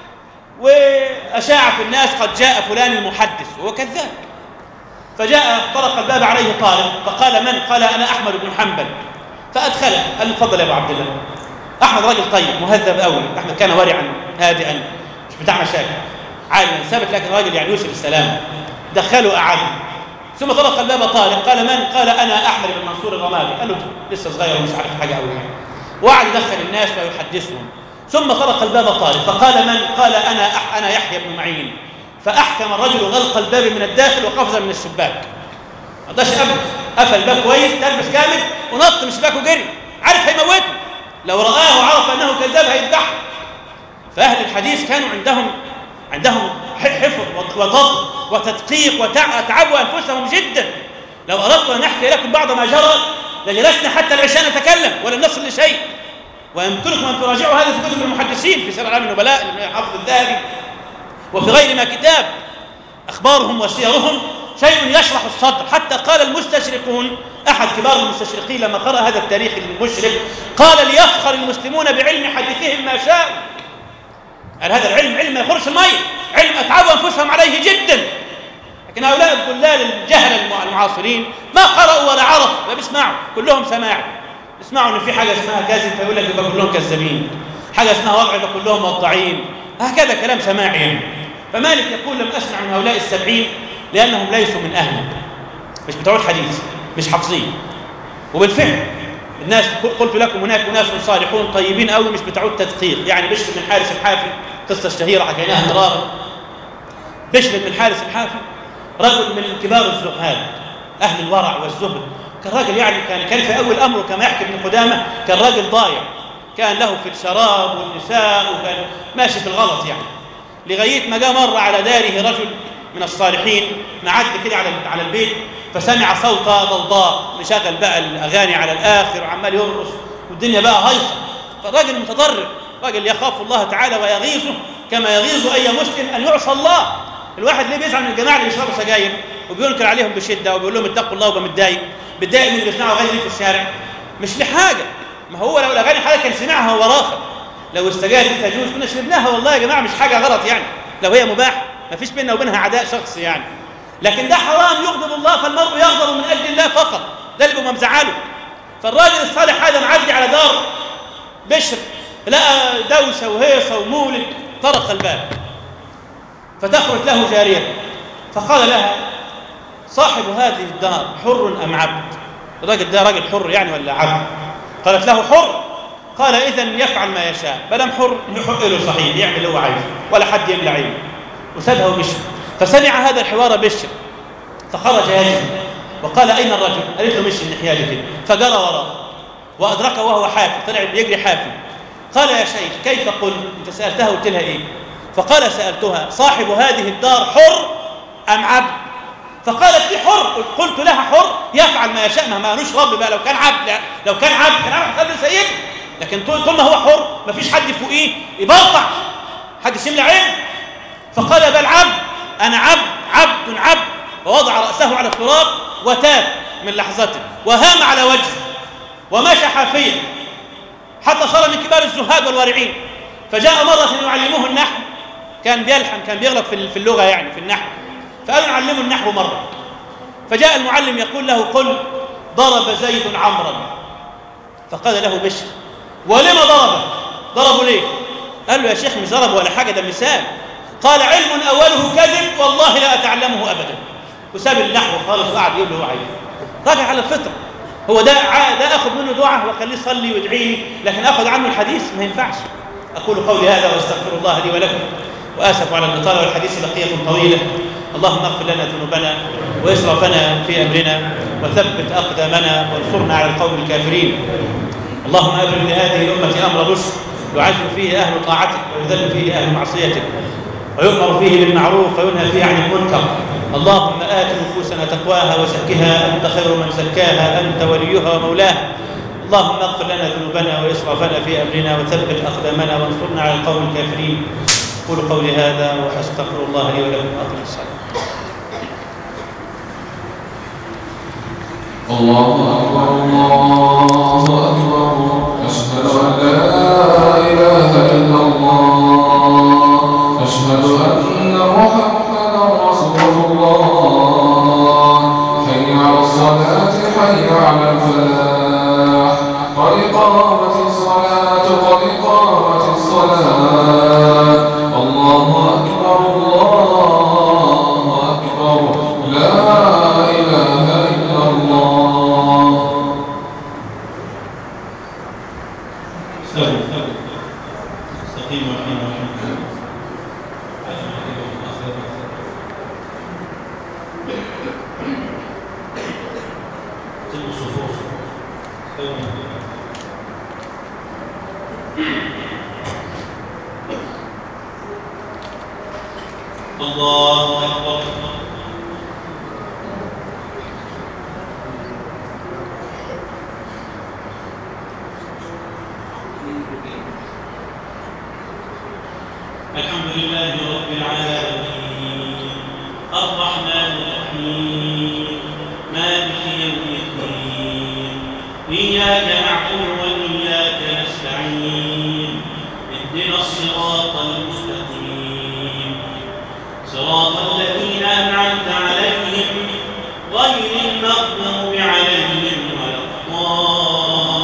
Speaker 2: وأشاع في الناس قد جاء فلان المحدث وهو كذاب فجاء طرق الباب عليه طالب فقال من؟ قال أنا أحمد بن حنبل فأدخله قال له تفضل يا أبو عبد الله أحمد راجل طيب مهذب قوي أحمد كان ورعا هادئا مش بتاع مشاكل عالما ثابت لكن راجل يعني يوصل السلام دخله أعاد ثم طرق الباب طالب قال من؟ قال أنا أحمد بن منصور الرمادي قال له لسه صغير ومش عارف حاجة قوي يعني وقعد يدخل الناس ويحدثهم ثم طرق الباب طالب فقال من؟ قال أنا أح أنا يحيى بن معين فأحكم الرجل غلق الباب من الداخل وقفز من الشباك ما قدرش أبدا قفل الباب كويس تلبس جامد ونط من الشباك وجري عارف هيموته لو رآه وعرف أنه كذاب هيذبحه فأهل الحديث كانوا عندهم عندهم حفظ وضبط وتدقيق وتعبوا أنفسهم جدا لو أردت أن أحكي لكم بعض ما جرى لجلسنا حتى العشاء نتكلم ولم نصل لشيء ويمكنكم أن تراجعوا هذا في كتب المحدثين في سير أعلام النبلاء حافظ الذهبي وفي غير ما كتاب أخبارهم وسيرهم شيء يشرح الصدر حتى قال المستشرقون أحد كبار المستشرقين لما قرأ هذا التاريخ المشرق قال ليفخر المسلمون بعلم حديثهم ما شاءوا قال هذا العلم علم ما يخرج المية علم أتعبوا أنفسهم عليه جدا لكن هؤلاء الضلال الجهل المعاصرين ما قرأوا ولا عرفوا لا بيسمعوا كلهم سماع يسمعوا ان في حاجه اسمها كذب فيقول لك يبقى كلهم كذابين حاجه اسمها وضع يبقى كلهم وضاعين هكذا كلام سماعي يعني فمالك يقول لم اسمع من هؤلاء السبعين لانهم ليسوا من اهله مش بتوع الحديث مش حافظين وبالفعل الناس قلت لكم هناك اناس صالحون طيبين قوي مش بتوع التدقيق يعني بشر بن حارث الحافي قصه شهيره حكيناها مرارا بشر بن حارث الحافي رجل من كبار الزهاد اهل الورع والزهد كان راجل يعني كان كان في اول امره كما يحكي ابن قدامه كان راجل ضايع كان له في الشراب والنساء وكان ماشي في الغلط يعني لغايه ما جاء مر على داره رجل من الصالحين معدي كده على على البيت فسمع صوت ضوضاء مشغل بقى الاغاني على الاخر وعمال يرقص والدنيا بقى هيصه فالراجل متضرر راجل يخاف الله تعالى ويغيظه كما يغيظ اي مسلم ان يعصى الله الواحد ليه بيزعل من الجماعه اللي بيشربوا سجاير وبينكر عليهم بشده وبيقول لهم اتقوا الله وبقى متضايق بيتضايق من اللي بيسمعوا اغاني دي في الشارع مش لحاجه ما هو لو الاغاني حاجه كان سمعها هو راخر لو السجاير دي تجوز كنا شربناها والله يا جماعه مش حاجه غلط يعني لو هي مباح ما فيش بيننا وبينها عداء شخصي يعني لكن ده حرام يغضب الله فالمرء يغضب من اجل الله فقط ده اللي بيبقى مزعله فالراجل الصالح هذا معدي على دار بشر لقى دوشه وهيصه ومولد طرق الباب فتخرج له جاريه فقال لها صاحب هذه الدار حر ام عبد الراجل ده راجل حر يعني ولا عبد قالت له حر قال اذا يفعل ما يشاء بلام حر يحق له صحيح يعمل اللي هو عايزه ولا حد يملى عينه وسابها ومشي فسمع هذا الحوار بشر فخرج يجري وقال اين الرجل قالت له مشي الناحيه دي كده فجرى وراه وادركه وهو حافي طلع بيجري حافي قال يا شيخ كيف قلت انت سالتها قلت لها ايه فقال سالتها صاحب هذه الدار حر ام عبد فقالت لي حر قلت لها حر يفعل ما يشاء ما مالوش رب بقى لو كان عبد لو كان عبد كان عبد خلي سيده لكن طول ما هو حر ما فيش حد فوقيه يبرطع حد يملى عينه فقال بل عبد انا عبد عبد عبد ووضع راسه على التراب وتاب من لحظته وهام على وجهه ومشى حافيا حتى صار من كبار الزهاد والورعين فجاء مرة يعلمه النحو كان بيلحن كان بيغلط في في اللغه يعني في النحو فقالوا نعلمه النحو مره فجاء المعلم يقول له قل ضرب زيد عمرا فقال له بشر ولما ضربه ضربه ليه قال له يا شيخ مش ضرب ولا حاجه ده مثال قال علم اوله كذب والله لا اتعلمه ابدا وساب النحو خالص وقعد يقول له هو عايز راجع على الفطره هو ده ع- ده اخذ منه دعاء واخليه يصلي ويدعي لي لكن اخذ عنه الحديث ما ينفعش اقول قولي هذا واستغفر الله لي ولكم واسف على الاطاله والحديث بقيه طويله اللهم اغفر لنا ذنوبنا واسرافنا في امرنا وثبت اقدامنا وانصرنا على القوم الكافرين اللهم ابرم لهذه الامه امر رشد يعز فيه اهل طاعتك ويذل فيه اهل معصيتك ويؤمر فيه بالمعروف وينهى فيه عن المنكر اللهم آت نفوسنا تقواها وزكها أنت خير من زكاها أنت وليها ومولاها اللهم اغفر لنا ذنوبنا وإسرافنا في أمرنا وثبت أقدامنا وانصرنا على القوم الكافرين قولوا قولي هذا وأستغفر الله لي ولكم وأقم الصلاة
Speaker 1: الله أكبر الله أكبر أشهد أن لا إله إلا الله أشهد أن محمدا رسول الله حي على الصلاة حي على الفلاح قد قامت الصلاة قد قامت الصلاة الله أكبر الله أكبر لا إله إلا الله
Speaker 2: استووا استقيموا الحين والحمد سلوا الصفوف استووا الله أكبر الحمد لله رب العالمين الرحمن الرحيم مالك يوم الدين إياك نعبد وإياك نستعين اهدنا الصراط المستقيم صراط الذين أنعمت عليهم غير المغضوب عليهم ولا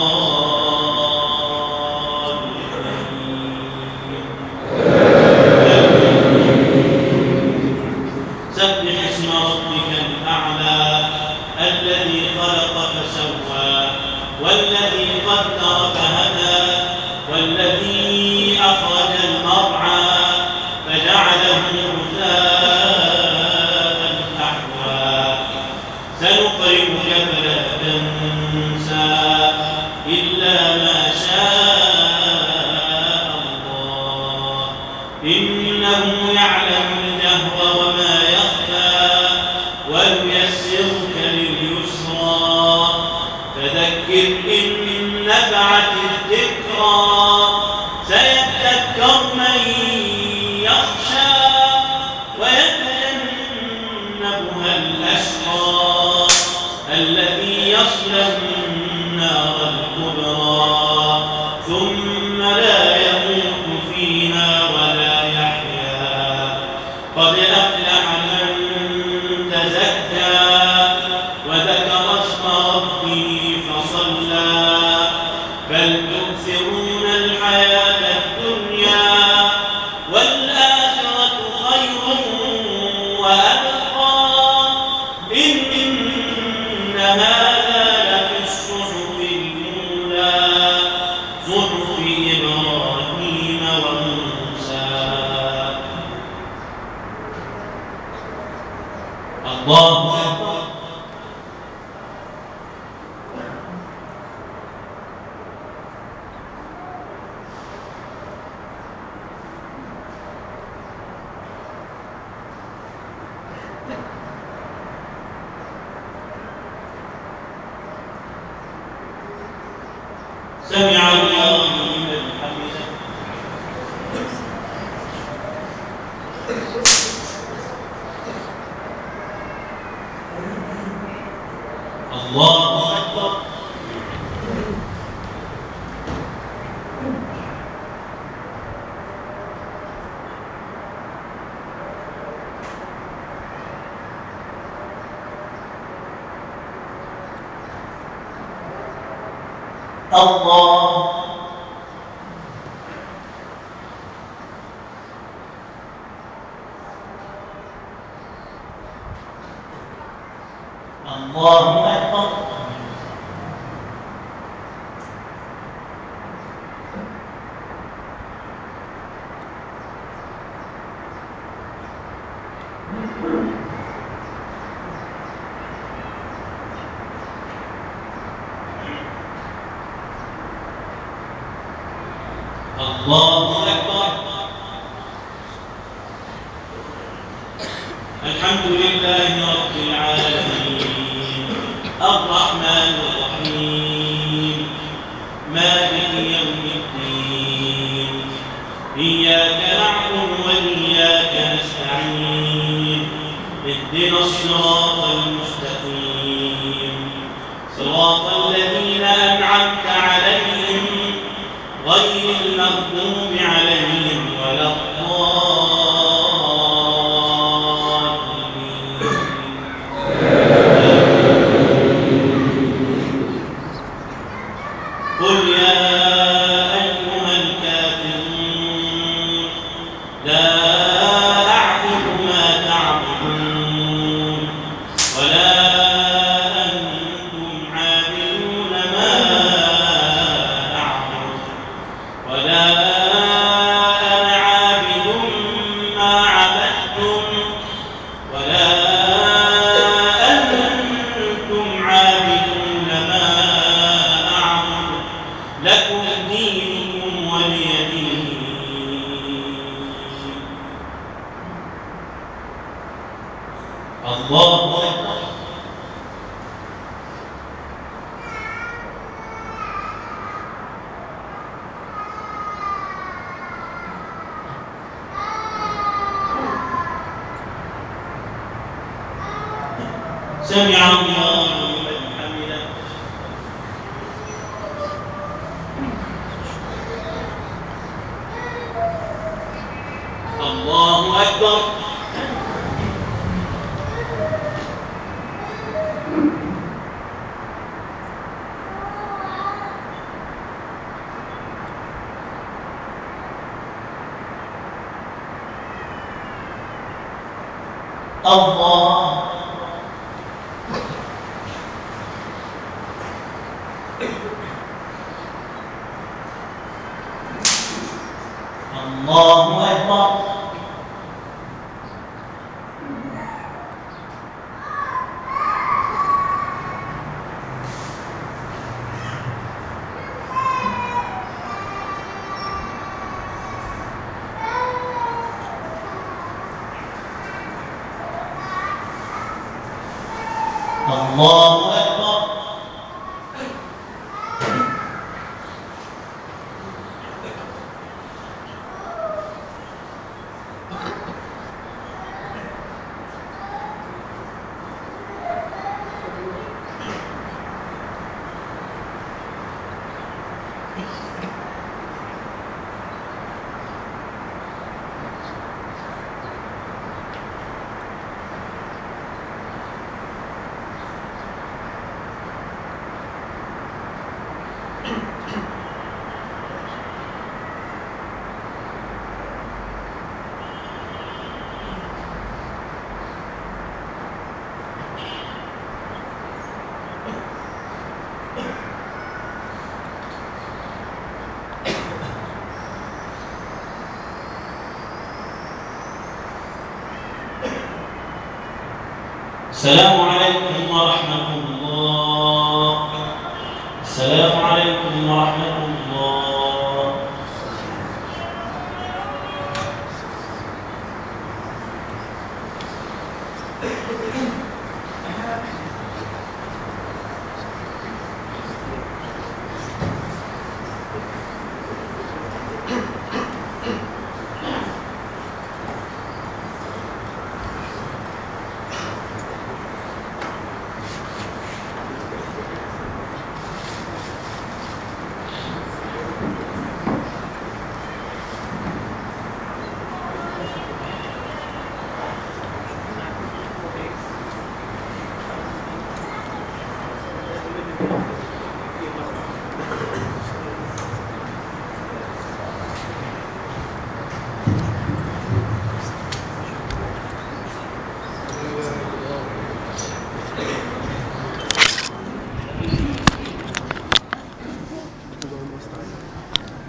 Speaker 2: الضالين سبح اسم ربك الأعلى الذي خلق فسوى والذي قدر فهدى والذي أخرج المرعى فجعله غثاء أحوى سنقرئك فلا تنسى إلا ما شاء الله إنه يعلم الجهر وما يخفى وييسرك لليسرى فذكر إن نفعت الذكرى سيذكر من يخشى ويتجنبها الأشقى الذي يصلى النار الكبرى ثم لا يموت فيها ولا يحيا قد أفلح من تزكى وذكر اسم ربه فصلى بل تؤثرون الحياة الدنيا والآخرة خير وأبقى إن هذا لفي الصحف الأولى صحف إبراهيم وموسى الله أكبر سمع الله لمن حمده الله أكبر الله الله أكبر الله أكبر الحمد لله رب العالمين الرحمن الرحيم مالك يوم الدين إياك نعبد وإياك نستعين اهدنا الصراط المستقيم صراط الذين أنعمت عليهم غير المغضوب عليهم ولا الضالين قل يا أيها الكافرون لا أعبد ما تعبدون ولا أنتم عابدون ما أعبد ولا أنا عابد ما عبدتم ولا أنتم عابدون ما أعبد لكم دينكم ولي دين الله أكبر سمع الله لمن حمده الله أكبر الله الله أكبر الله أكبر السلام عليكم ورحمة الله السلام عليكم ورحمة الله